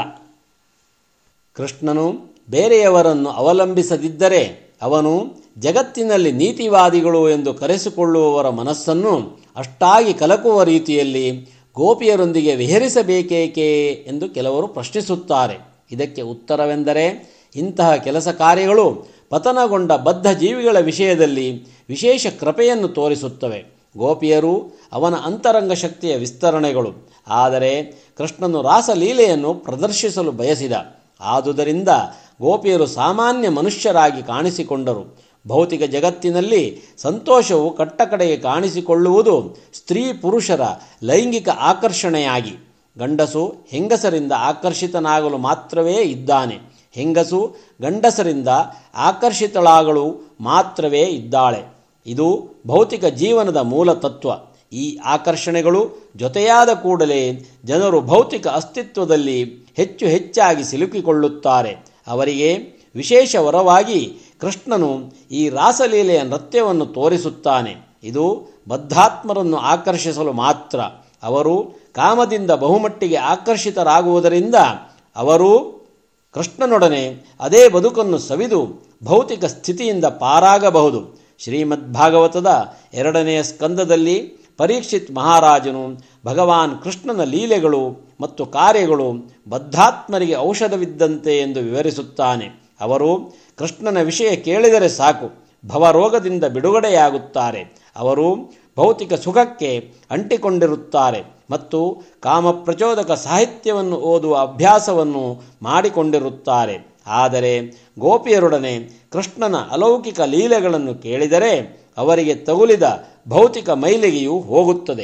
ಕೃಷ್ಣನು ಬೇರೆಯವರನ್ನು ಅವಲಂಬಿಸದಿದ್ದರೆ ಅವನು ಜಗತ್ತಿನಲ್ಲಿ ನೀತಿವಾದಿಗಳು ಎಂದು ಕರೆಸಿಕೊಳ್ಳುವವರ ಮನಸ್ಸನ್ನು ಅಷ್ಟಾಗಿ ಕಲಕುವ ರೀತಿಯಲ್ಲಿ ಗೋಪಿಯರೊಂದಿಗೆ ವಿಹರಿಸಬೇಕೇಕೆ ಎಂದು ಕೆಲವರು ಪ್ರಶ್ನಿಸುತ್ತಾರೆ ಇದಕ್ಕೆ ಉತ್ತರವೆಂದರೆ ಇಂತಹ ಕೆಲಸ ಕಾರ್ಯಗಳು ಪತನಗೊಂಡ ಬದ್ಧ ಜೀವಿಗಳ ವಿಷಯದಲ್ಲಿ ವಿಶೇಷ ಕೃಪೆಯನ್ನು ತೋರಿಸುತ್ತವೆ ಗೋಪಿಯರು ಅವನ ಅಂತರಂಗ ಶಕ್ತಿಯ ವಿಸ್ತರಣೆಗಳು ಆದರೆ ಕೃಷ್ಣನು ರಾಸಲೀಲೆಯನ್ನು ಪ್ರದರ್ಶಿಸಲು ಬಯಸಿದ ಆದುದರಿಂದ ಗೋಪಿಯರು ಸಾಮಾನ್ಯ ಮನುಷ್ಯರಾಗಿ ಕಾಣಿಸಿಕೊಂಡರು ಭೌತಿಕ ಜಗತ್ತಿನಲ್ಲಿ ಸಂತೋಷವು ಕಟ್ಟಕಡೆಗೆ ಕಾಣಿಸಿಕೊಳ್ಳುವುದು ಸ್ತ್ರೀ ಪುರುಷರ ಲೈಂಗಿಕ ಆಕರ್ಷಣೆಯಾಗಿ ಗಂಡಸು ಹೆಂಗಸರಿಂದ ಆಕರ್ಷಿತನಾಗಲು ಮಾತ್ರವೇ ಇದ್ದಾನೆ ಹೆಂಗಸು ಗಂಡಸರಿಂದ ಆಕರ್ಷಿತಳಾಗಲು ಮಾತ್ರವೇ ಇದ್ದಾಳೆ ಇದು ಭೌತಿಕ ಜೀವನದ ಮೂಲ ತತ್ವ ಈ ಆಕರ್ಷಣೆಗಳು ಜೊತೆಯಾದ ಕೂಡಲೇ ಜನರು ಭೌತಿಕ ಅಸ್ತಿತ್ವದಲ್ಲಿ ಹೆಚ್ಚು ಹೆಚ್ಚಾಗಿ ಸಿಲುಕಿಕೊಳ್ಳುತ್ತಾರೆ ಅವರಿಗೆ ವಿಶೇಷ ವರವಾಗಿ ಕೃಷ್ಣನು ಈ ರಾಸಲೀಲೆಯ ನೃತ್ಯವನ್ನು ತೋರಿಸುತ್ತಾನೆ ಇದು ಬದ್ಧಾತ್ಮರನ್ನು ಆಕರ್ಷಿಸಲು ಮಾತ್ರ ಅವರು ಕಾಮದಿಂದ ಬಹುಮಟ್ಟಿಗೆ ಆಕರ್ಷಿತರಾಗುವುದರಿಂದ ಅವರು ಕೃಷ್ಣನೊಡನೆ ಅದೇ ಬದುಕನ್ನು ಸವಿದು ಭೌತಿಕ ಸ್ಥಿತಿಯಿಂದ ಪಾರಾಗಬಹುದು ಶ್ರೀಮದ್ ಭಾಗವತದ ಎರಡನೆಯ ಸ್ಕಂದದಲ್ಲಿ ಪರೀಕ್ಷಿತ್ ಮಹಾರಾಜನು ಭಗವಾನ್ ಕೃಷ್ಣನ ಲೀಲೆಗಳು ಮತ್ತು ಕಾರ್ಯಗಳು ಬದ್ಧಾತ್ಮರಿಗೆ ಔಷಧವಿದ್ದಂತೆ ಎಂದು ವಿವರಿಸುತ್ತಾನೆ ಅವರು ಕೃಷ್ಣನ ವಿಷಯ ಕೇಳಿದರೆ ಸಾಕು ಭವರೋಗದಿಂದ ಬಿಡುಗಡೆಯಾಗುತ್ತಾರೆ ಅವರು ಭೌತಿಕ ಸುಖಕ್ಕೆ ಅಂಟಿಕೊಂಡಿರುತ್ತಾರೆ ಮತ್ತು ಕಾಮಪ್ರಚೋದಕ ಸಾಹಿತ್ಯವನ್ನು ಓದುವ ಅಭ್ಯಾಸವನ್ನು ಮಾಡಿಕೊಂಡಿರುತ್ತಾರೆ ಆದರೆ ಗೋಪಿಯರೊಡನೆ ಕೃಷ್ಣನ ಅಲೌಕಿಕ ಲೀಲೆಗಳನ್ನು ಕೇಳಿದರೆ ಅವರಿಗೆ ತಗುಲಿದ ಭೌತಿಕ ಮೈಲಿಗೆಯು ಹೋಗುತ್ತದೆ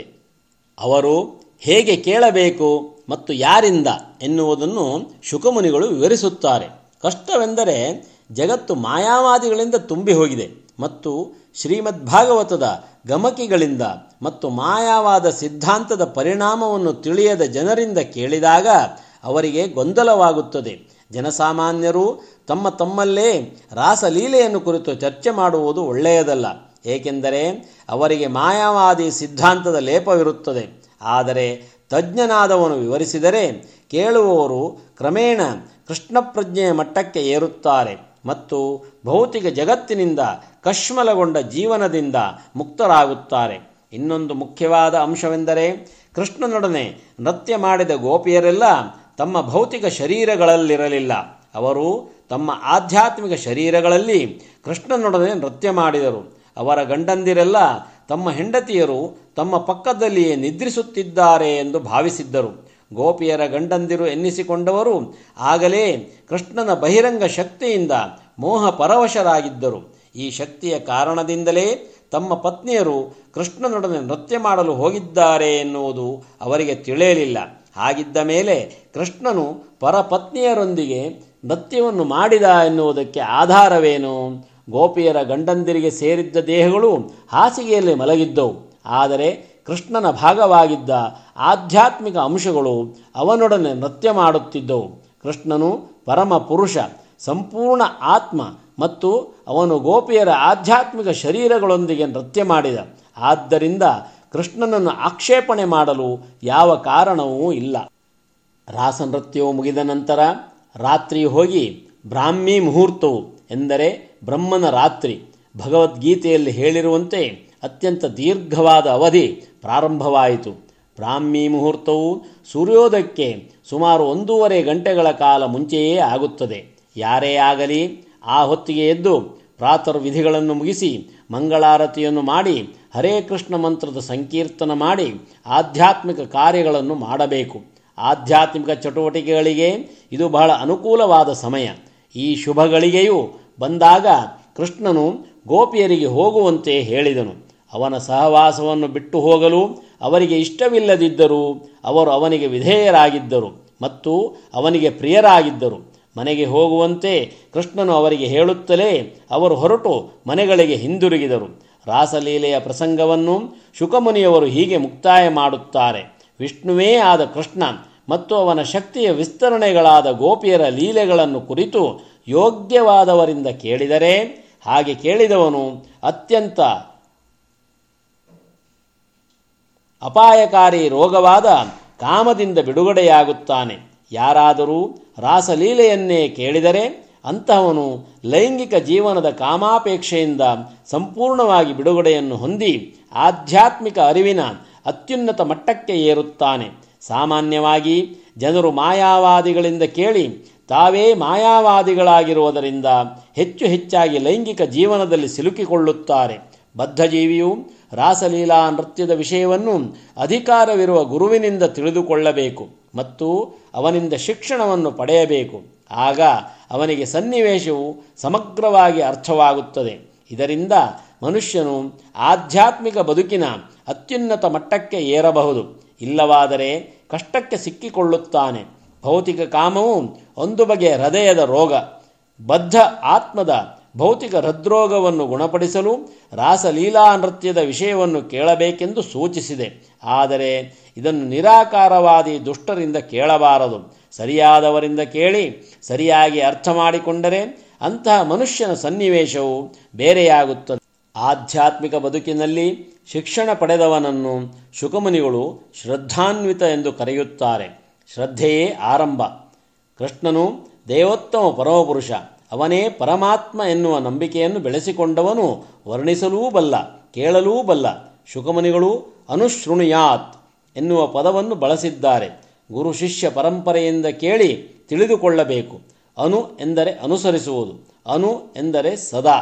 ಅವರು ಹೇಗೆ ಕೇಳಬೇಕು ಮತ್ತು ಯಾರಿಂದ ಎನ್ನುವುದನ್ನು ಶುಕಮುನಿಗಳು ವಿವರಿಸುತ್ತಾರೆ ಕಷ್ಟವೆಂದರೆ ಜಗತ್ತು ಮಾಯಾವಾದಿಗಳಿಂದ ತುಂಬಿ ಹೋಗಿದೆ ಮತ್ತು ಶ್ರೀಮದ್ ಭಾಗವತದ ಗಮಕಿಗಳಿಂದ ಮತ್ತು ಮಾಯಾವಾದ ಸಿದ್ಧಾಂತದ ಪರಿಣಾಮವನ್ನು ತಿಳಿಯದ ಜನರಿಂದ ಕೇಳಿದಾಗ ಅವರಿಗೆ ಗೊಂದಲವಾಗುತ್ತದೆ ಜನಸಾಮಾನ್ಯರು ತಮ್ಮ ತಮ್ಮಲ್ಲೇ ರಾಸಲೀಲೆಯನ್ನು ಕುರಿತು ಚರ್ಚೆ ಮಾಡುವುದು ಒಳ್ಳೆಯದಲ್ಲ ಏಕೆಂದರೆ ಅವರಿಗೆ ಮಾಯಾವಾದಿ ಸಿದ್ಧಾಂತದ ಲೇಪವಿರುತ್ತದೆ ಆದರೆ ತಜ್ಞನಾದವನು ವಿವರಿಸಿದರೆ ಕೇಳುವವರು ಕ್ರಮೇಣ ಕೃಷ್ಣ ಪ್ರಜ್ಞೆಯ ಮಟ್ಟಕ್ಕೆ ಏರುತ್ತಾರೆ ಮತ್ತು ಭೌತಿಕ ಜಗತ್ತಿನಿಂದ ಕಶ್ಮಲಗೊಂಡ ಜೀವನದಿಂದ ಮುಕ್ತರಾಗುತ್ತಾರೆ ಇನ್ನೊಂದು ಮುಖ್ಯವಾದ ಅಂಶವೆಂದರೆ ಕೃಷ್ಣನೊಡನೆ ನೃತ್ಯ ಮಾಡಿದ ಗೋಪಿಯರೆಲ್ಲ ತಮ್ಮ ಭೌತಿಕ ಶರೀರಗಳಲ್ಲಿರಲಿಲ್ಲ ಅವರು ತಮ್ಮ ಆಧ್ಯಾತ್ಮಿಕ ಶರೀರಗಳಲ್ಲಿ ಕೃಷ್ಣನೊಡನೆ ನೃತ್ಯ ಮಾಡಿದರು ಅವರ ಗಂಡಂದಿರೆಲ್ಲ ತಮ್ಮ ಹೆಂಡತಿಯರು ತಮ್ಮ ಪಕ್ಕದಲ್ಲಿಯೇ ನಿದ್ರಿಸುತ್ತಿದ್ದಾರೆ ಎಂದು ಭಾವಿಸಿದ್ದರು ಗೋಪಿಯರ ಗಂಡಂದಿರು ಎನ್ನಿಸಿಕೊಂಡವರು ಆಗಲೇ ಕೃಷ್ಣನ ಬಹಿರಂಗ ಶಕ್ತಿಯಿಂದ ಮೋಹ ಪರವಶರಾಗಿದ್ದರು ಈ ಶಕ್ತಿಯ ಕಾರಣದಿಂದಲೇ ತಮ್ಮ ಪತ್ನಿಯರು ಕೃಷ್ಣನೊಡನೆ ನೃತ್ಯ ಮಾಡಲು ಹೋಗಿದ್ದಾರೆ ಎನ್ನುವುದು ಅವರಿಗೆ ತಿಳಿಯಲಿಲ್ಲ ಹಾಗಿದ್ದ ಮೇಲೆ ಕೃಷ್ಣನು ಪರಪತ್ನಿಯರೊಂದಿಗೆ ನೃತ್ಯವನ್ನು ಮಾಡಿದ ಎನ್ನುವುದಕ್ಕೆ ಆಧಾರವೇನು ಗೋಪಿಯರ ಗಂಡಂದಿರಿಗೆ ಸೇರಿದ್ದ ದೇಹಗಳು ಹಾಸಿಗೆಯಲ್ಲಿ ಮಲಗಿದ್ದವು ಆದರೆ ಕೃಷ್ಣನ ಭಾಗವಾಗಿದ್ದ ಆಧ್ಯಾತ್ಮಿಕ ಅಂಶಗಳು ಅವನೊಡನೆ ನೃತ್ಯ ಮಾಡುತ್ತಿದ್ದವು ಕೃಷ್ಣನು ಪರಮ ಪುರುಷ ಸಂಪೂರ್ಣ ಆತ್ಮ ಮತ್ತು ಅವನು ಗೋಪಿಯರ ಆಧ್ಯಾತ್ಮಿಕ ಶರೀರಗಳೊಂದಿಗೆ ನೃತ್ಯ ಮಾಡಿದ ಆದ್ದರಿಂದ ಕೃಷ್ಣನನ್ನು ಆಕ್ಷೇಪಣೆ ಮಾಡಲು ಯಾವ ಕಾರಣವೂ ಇಲ್ಲ ರಾಸನೃತ್ಯವು ಮುಗಿದ ನಂತರ ರಾತ್ರಿ ಹೋಗಿ ಬ್ರಾಹ್ಮಿ ಮುಹೂರ್ತವು ಎಂದರೆ ಬ್ರಹ್ಮನ ರಾತ್ರಿ ಭಗವದ್ಗೀತೆಯಲ್ಲಿ ಹೇಳಿರುವಂತೆ ಅತ್ಯಂತ ದೀರ್ಘವಾದ ಅವಧಿ ಪ್ರಾರಂಭವಾಯಿತು ಬ್ರಾಹ್ಮಿ ಮುಹೂರ್ತವು ಸೂರ್ಯೋದಯಕ್ಕೆ ಸುಮಾರು ಒಂದೂವರೆ ಗಂಟೆಗಳ ಕಾಲ ಮುಂಚೆಯೇ ಆಗುತ್ತದೆ ಯಾರೇ ಆಗಲಿ ಆ ಹೊತ್ತಿಗೆ ಎದ್ದು ಪ್ರಾತರ್ವಿಧಿಗಳನ್ನು ಮುಗಿಸಿ ಮಂಗಳಾರತಿಯನ್ನು ಮಾಡಿ ಹರೇ ಕೃಷ್ಣ ಮಂತ್ರದ ಸಂಕೀರ್ತನ ಮಾಡಿ ಆಧ್ಯಾತ್ಮಿಕ ಕಾರ್ಯಗಳನ್ನು ಮಾಡಬೇಕು ಆಧ್ಯಾತ್ಮಿಕ ಚಟುವಟಿಕೆಗಳಿಗೆ ಇದು ಬಹಳ ಅನುಕೂಲವಾದ ಸಮಯ ಈ ಶುಭಗಳಿಗೆಯೂ ಬಂದಾಗ ಕೃಷ್ಣನು ಗೋಪಿಯರಿಗೆ ಹೋಗುವಂತೆ ಹೇಳಿದನು ಅವನ ಸಹವಾಸವನ್ನು ಬಿಟ್ಟು ಹೋಗಲು ಅವರಿಗೆ ಇಷ್ಟವಿಲ್ಲದಿದ್ದರೂ ಅವರು ಅವನಿಗೆ ವಿಧೇಯರಾಗಿದ್ದರು ಮತ್ತು ಅವನಿಗೆ ಪ್ರಿಯರಾಗಿದ್ದರು ಮನೆಗೆ ಹೋಗುವಂತೆ ಕೃಷ್ಣನು ಅವರಿಗೆ ಹೇಳುತ್ತಲೇ ಅವರು ಹೊರಟು ಮನೆಗಳಿಗೆ ಹಿಂದಿರುಗಿದರು ರಾಸಲೀಲೆಯ ಪ್ರಸಂಗವನ್ನು ಶುಕಮುನಿಯವರು ಹೀಗೆ ಮುಕ್ತಾಯ ಮಾಡುತ್ತಾರೆ ವಿಷ್ಣುವೇ ಆದ ಕೃಷ್ಣ ಮತ್ತು ಅವನ ಶಕ್ತಿಯ ವಿಸ್ತರಣೆಗಳಾದ ಗೋಪಿಯರ ಲೀಲೆಗಳನ್ನು ಕುರಿತು ಯೋಗ್ಯವಾದವರಿಂದ ಕೇಳಿದರೆ ಹಾಗೆ ಕೇಳಿದವನು ಅತ್ಯಂತ ಅಪಾಯಕಾರಿ ರೋಗವಾದ ಕಾಮದಿಂದ ಬಿಡುಗಡೆಯಾಗುತ್ತಾನೆ ಯಾರಾದರೂ ರಾಸಲೀಲೆಯನ್ನೇ ಕೇಳಿದರೆ ಅಂತಹವನು ಲೈಂಗಿಕ ಜೀವನದ ಕಾಮಾಪೇಕ್ಷೆಯಿಂದ ಸಂಪೂರ್ಣವಾಗಿ ಬಿಡುಗಡೆಯನ್ನು ಹೊಂದಿ ಆಧ್ಯಾತ್ಮಿಕ ಅರಿವಿನ ಅತ್ಯುನ್ನತ ಮಟ್ಟಕ್ಕೆ ಏರುತ್ತಾನೆ ಸಾಮಾನ್ಯವಾಗಿ ಜನರು ಮಾಯಾವಾದಿಗಳಿಂದ ಕೇಳಿ ತಾವೇ ಮಾಯಾವಾದಿಗಳಾಗಿರುವುದರಿಂದ ಹೆಚ್ಚು ಹೆಚ್ಚಾಗಿ ಲೈಂಗಿಕ ಜೀವನದಲ್ಲಿ ಸಿಲುಕಿಕೊಳ್ಳುತ್ತಾರೆ ಬದ್ಧಜೀವಿಯು ರಾಸಲೀಲಾ ನೃತ್ಯದ ವಿಷಯವನ್ನು ಅಧಿಕಾರವಿರುವ ಗುರುವಿನಿಂದ ತಿಳಿದುಕೊಳ್ಳಬೇಕು ಮತ್ತು ಅವನಿಂದ ಶಿಕ್ಷಣವನ್ನು ಪಡೆಯಬೇಕು ಆಗ ಅವನಿಗೆ ಸನ್ನಿವೇಶವು ಸಮಗ್ರವಾಗಿ ಅರ್ಥವಾಗುತ್ತದೆ ಇದರಿಂದ ಮನುಷ್ಯನು ಆಧ್ಯಾತ್ಮಿಕ ಬದುಕಿನ ಅತ್ಯುನ್ನತ ಮಟ್ಟಕ್ಕೆ ಏರಬಹುದು ಇಲ್ಲವಾದರೆ ಕಷ್ಟಕ್ಕೆ ಸಿಕ್ಕಿಕೊಳ್ಳುತ್ತಾನೆ ಭೌತಿಕ ಕಾಮವು ಒಂದು ಬಗೆಯ ಹೃದಯದ ರೋಗ ಬದ್ಧ ಆತ್ಮದ ಭೌತಿಕ ಹೃದ್ರೋಗವನ್ನು ಗುಣಪಡಿಸಲು ರಾಸಲೀಲಾ ನೃತ್ಯದ ವಿಷಯವನ್ನು ಕೇಳಬೇಕೆಂದು ಸೂಚಿಸಿದೆ ಆದರೆ ಇದನ್ನು ನಿರಾಕಾರವಾದಿ ದುಷ್ಟರಿಂದ ಕೇಳಬಾರದು ಸರಿಯಾದವರಿಂದ ಕೇಳಿ ಸರಿಯಾಗಿ ಅರ್ಥ ಮಾಡಿಕೊಂಡರೆ ಅಂತಹ ಮನುಷ್ಯನ ಸನ್ನಿವೇಶವು ಬೇರೆಯಾಗುತ್ತದೆ ಆಧ್ಯಾತ್ಮಿಕ ಬದುಕಿನಲ್ಲಿ ಶಿಕ್ಷಣ ಪಡೆದವನನ್ನು ಶುಕಮುನಿಗಳು ಶ್ರದ್ಧಾನ್ವಿತ ಎಂದು ಕರೆಯುತ್ತಾರೆ ಶ್ರದ್ಧೆಯೇ ಆರಂಭ ಕೃಷ್ಣನು ದೇವೋತ್ತಮ ಪರಮಪುರುಷ ಅವನೇ ಪರಮಾತ್ಮ ಎನ್ನುವ ನಂಬಿಕೆಯನ್ನು ಬೆಳೆಸಿಕೊಂಡವನು ವರ್ಣಿಸಲೂ ಬಲ್ಲ ಕೇಳಲೂ ಬಲ್ಲ ಶುಕಮುನಿಗಳು ಅನುಶೃಣುಯಾತ್ ಎನ್ನುವ ಪದವನ್ನು ಬಳಸಿದ್ದಾರೆ ಗುರು ಶಿಷ್ಯ ಪರಂಪರೆಯಿಂದ ಕೇಳಿ ತಿಳಿದುಕೊಳ್ಳಬೇಕು ಅನು ಎಂದರೆ ಅನುಸರಿಸುವುದು ಅನು ಎಂದರೆ ಸದಾ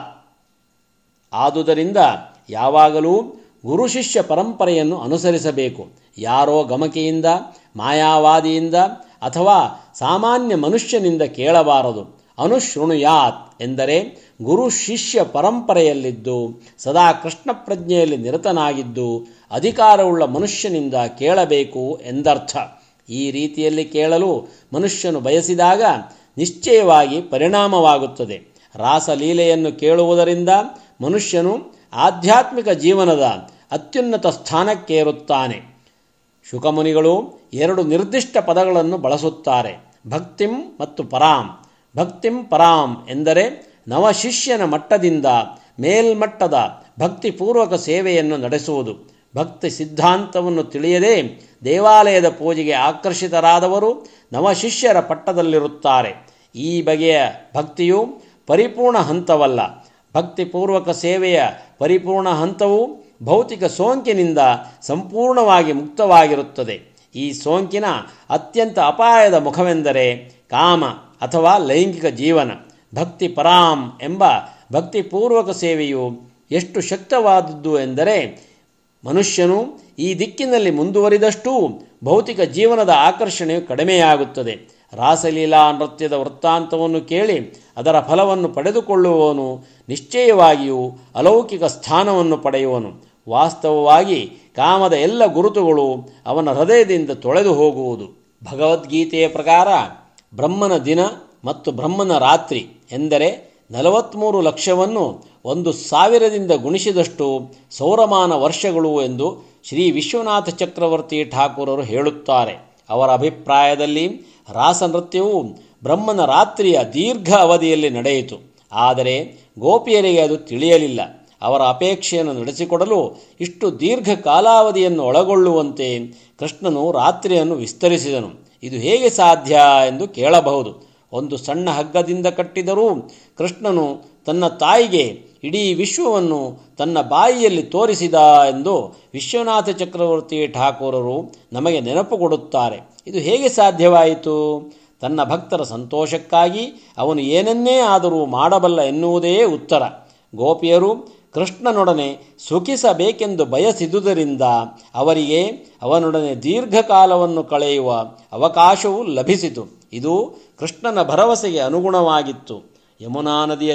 ಆದುದರಿಂದ ಯಾವಾಗಲೂ ಗುರು ಶಿಷ್ಯ ಪರಂಪರೆಯನ್ನು ಅನುಸರಿಸಬೇಕು ಯಾರೋ ಗಮಕೆಯಿಂದ ಮಾಯಾವಾದಿಯಿಂದ ಅಥವಾ ಸಾಮಾನ್ಯ ಮನುಷ್ಯನಿಂದ ಕೇಳಬಾರದು ಅನುಶೃಣುಯಾತ್ ಎಂದರೆ ಗುರು ಶಿಷ್ಯ ಪರಂಪರೆಯಲ್ಲಿದ್ದು ಸದಾ ಕೃಷ್ಣ ಪ್ರಜ್ಞೆಯಲ್ಲಿ ನಿರತನಾಗಿದ್ದು ಅಧಿಕಾರವುಳ್ಳ ಮನುಷ್ಯನಿಂದ ಕೇಳಬೇಕು ಎಂದರ್ಥ ಈ ರೀತಿಯಲ್ಲಿ ಕೇಳಲು ಮನುಷ್ಯನು ಬಯಸಿದಾಗ ನಿಶ್ಚಯವಾಗಿ ಪರಿಣಾಮವಾಗುತ್ತದೆ ರಾಸಲೀಲೆಯನ್ನು ಕೇಳುವುದರಿಂದ ಮನುಷ್ಯನು ಆಧ್ಯಾತ್ಮಿಕ ಜೀವನದ ಅತ್ಯುನ್ನತ ಸ್ಥಾನಕ್ಕೇರುತ್ತಾನೆ ಶುಕಮುನಿಗಳು ಎರಡು ನಿರ್ದಿಷ್ಟ ಪದಗಳನ್ನು ಬಳಸುತ್ತಾರೆ ಭಕ್ತಿಂ ಮತ್ತು ಪರಾಂ ಭಕ್ತಿಂ ಪರಾಂ ಎಂದರೆ ನವಶಿಷ್ಯನ ಮಟ್ಟದಿಂದ ಮೇಲ್ಮಟ್ಟದ ಭಕ್ತಿಪೂರ್ವಕ ಸೇವೆಯನ್ನು ನಡೆಸುವುದು ಭಕ್ತಿ ಸಿದ್ಧಾಂತವನ್ನು ತಿಳಿಯದೆ ದೇವಾಲಯದ ಪೂಜೆಗೆ ಆಕರ್ಷಿತರಾದವರು ನವಶಿಷ್ಯರ ಪಟ್ಟದಲ್ಲಿರುತ್ತಾರೆ ಈ ಬಗೆಯ ಭಕ್ತಿಯು ಪರಿಪೂರ್ಣ ಹಂತವಲ್ಲ ಭಕ್ತಿಪೂರ್ವಕ ಸೇವೆಯ ಪರಿಪೂರ್ಣ ಹಂತವು ಭೌತಿಕ ಸೋಂಕಿನಿಂದ ಸಂಪೂರ್ಣವಾಗಿ ಮುಕ್ತವಾಗಿರುತ್ತದೆ ಈ ಸೋಂಕಿನ ಅತ್ಯಂತ ಅಪಾಯದ ಮುಖವೆಂದರೆ ಕಾಮ ಅಥವಾ ಲೈಂಗಿಕ ಜೀವನ ಭಕ್ತಿ ಪರಾಂ ಎಂಬ ಭಕ್ತಿಪೂರ್ವಕ ಸೇವೆಯು ಎಷ್ಟು ಶಕ್ತವಾದದ್ದು ಎಂದರೆ ಮನುಷ್ಯನು ಈ ದಿಕ್ಕಿನಲ್ಲಿ ಮುಂದುವರಿದಷ್ಟೂ ಭೌತಿಕ ಜೀವನದ ಆಕರ್ಷಣೆಯು ಕಡಿಮೆಯಾಗುತ್ತದೆ ರಾಸಲೀಲಾ ನೃತ್ಯದ ವೃತ್ತಾಂತವನ್ನು ಕೇಳಿ ಅದರ ಫಲವನ್ನು ಪಡೆದುಕೊಳ್ಳುವವನು ನಿಶ್ಚಯವಾಗಿಯೂ ಅಲೌಕಿಕ ಸ್ಥಾನವನ್ನು ಪಡೆಯುವನು ವಾಸ್ತವವಾಗಿ ಕಾಮದ ಎಲ್ಲ ಗುರುತುಗಳು ಅವನ ಹೃದಯದಿಂದ ತೊಳೆದು ಹೋಗುವುದು ಭಗವದ್ಗೀತೆಯ ಪ್ರಕಾರ ಬ್ರಹ್ಮನ ದಿನ ಮತ್ತು ಬ್ರಹ್ಮನ ರಾತ್ರಿ ಎಂದರೆ ನಲವತ್ತ್ಮೂರು ಲಕ್ಷವನ್ನು ಒಂದು ಸಾವಿರದಿಂದ ಗುಣಿಸಿದಷ್ಟು ಸೌರಮಾನ ವರ್ಷಗಳು ಎಂದು ಶ್ರೀ ವಿಶ್ವನಾಥ ಚಕ್ರವರ್ತಿ ಠಾಕೂರರು ಹೇಳುತ್ತಾರೆ ಅವರ ಅಭಿಪ್ರಾಯದಲ್ಲಿ ರಾಸನೃತ್ಯವು ಬ್ರಹ್ಮನ ರಾತ್ರಿಯ ದೀರ್ಘ ಅವಧಿಯಲ್ಲಿ ನಡೆಯಿತು ಆದರೆ ಗೋಪಿಯರಿಗೆ ಅದು ತಿಳಿಯಲಿಲ್ಲ ಅವರ ಅಪೇಕ್ಷೆಯನ್ನು ನಡೆಸಿಕೊಡಲು ಇಷ್ಟು ದೀರ್ಘ ಕಾಲಾವಧಿಯನ್ನು ಒಳಗೊಳ್ಳುವಂತೆ ಕೃಷ್ಣನು ರಾತ್ರಿಯನ್ನು ವಿಸ್ತರಿಸಿದನು ಇದು ಹೇಗೆ ಸಾಧ್ಯ ಎಂದು ಕೇಳಬಹುದು ಒಂದು ಸಣ್ಣ ಹಗ್ಗದಿಂದ ಕಟ್ಟಿದರೂ ಕೃಷ್ಣನು ತನ್ನ ತಾಯಿಗೆ ಇಡೀ ವಿಶ್ವವನ್ನು ತನ್ನ ಬಾಯಿಯಲ್ಲಿ ತೋರಿಸಿದ ಎಂದು ವಿಶ್ವನಾಥ ಚಕ್ರವರ್ತಿ ಠಾಕೂರರು ನಮಗೆ ನೆನಪು ಕೊಡುತ್ತಾರೆ ಇದು ಹೇಗೆ ಸಾಧ್ಯವಾಯಿತು ತನ್ನ ಭಕ್ತರ ಸಂತೋಷಕ್ಕಾಗಿ ಅವನು ಏನನ್ನೇ ಆದರೂ ಮಾಡಬಲ್ಲ ಎನ್ನುವುದೇ ಉತ್ತರ ಗೋಪಿಯರು ಕೃಷ್ಣನೊಡನೆ ಸುಖಿಸಬೇಕೆಂದು ಬಯಸಿದುದರಿಂದ ಅವರಿಗೆ ಅವನೊಡನೆ ದೀರ್ಘಕಾಲವನ್ನು ಕಳೆಯುವ ಅವಕಾಶವು ಲಭಿಸಿತು ಇದು ಕೃಷ್ಣನ ಭರವಸೆಗೆ ಅನುಗುಣವಾಗಿತ್ತು ಯಮುನಾ ನದಿಯ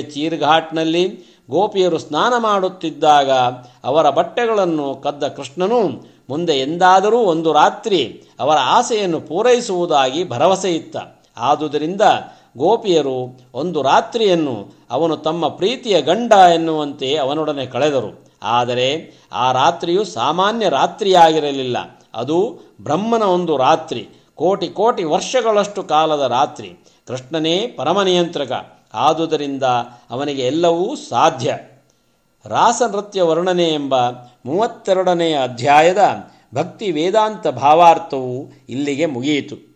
ಚೀರ್ಘಾಟ್ನಲ್ಲಿ ಗೋಪಿಯರು ಸ್ನಾನ ಮಾಡುತ್ತಿದ್ದಾಗ ಅವರ ಬಟ್ಟೆಗಳನ್ನು ಕದ್ದ ಕೃಷ್ಣನು ಮುಂದೆ ಎಂದಾದರೂ ಒಂದು ರಾತ್ರಿ ಅವರ ಆಸೆಯನ್ನು ಪೂರೈಸುವುದಾಗಿ ಭರವಸೆ ಇತ್ತ ಆದುದರಿಂದ ಗೋಪಿಯರು ಒಂದು ರಾತ್ರಿಯನ್ನು ಅವನು ತಮ್ಮ ಪ್ರೀತಿಯ ಗಂಡ ಎನ್ನುವಂತೆ ಅವನೊಡನೆ ಕಳೆದರು ಆದರೆ ಆ ರಾತ್ರಿಯು ಸಾಮಾನ್ಯ ರಾತ್ರಿಯಾಗಿರಲಿಲ್ಲ ಅದು ಬ್ರಹ್ಮನ ಒಂದು ರಾತ್ರಿ ಕೋಟಿ ಕೋಟಿ ವರ್ಷಗಳಷ್ಟು ಕಾಲದ ರಾತ್ರಿ ಕೃಷ್ಣನೇ ಪರಮನಿಯಂತ್ರಕ ಆದುದರಿಂದ ಅವನಿಗೆ ಎಲ್ಲವೂ ಸಾಧ್ಯ ರಾಸನೃತ್ಯ ವರ್ಣನೆ ಎಂಬ ಮೂವತ್ತೆರಡನೆಯ ಅಧ್ಯಾಯದ ಭಕ್ತಿ ವೇದಾಂತ ಭಾವಾರ್ಥವು ಇಲ್ಲಿಗೆ ಮುಗಿಯಿತು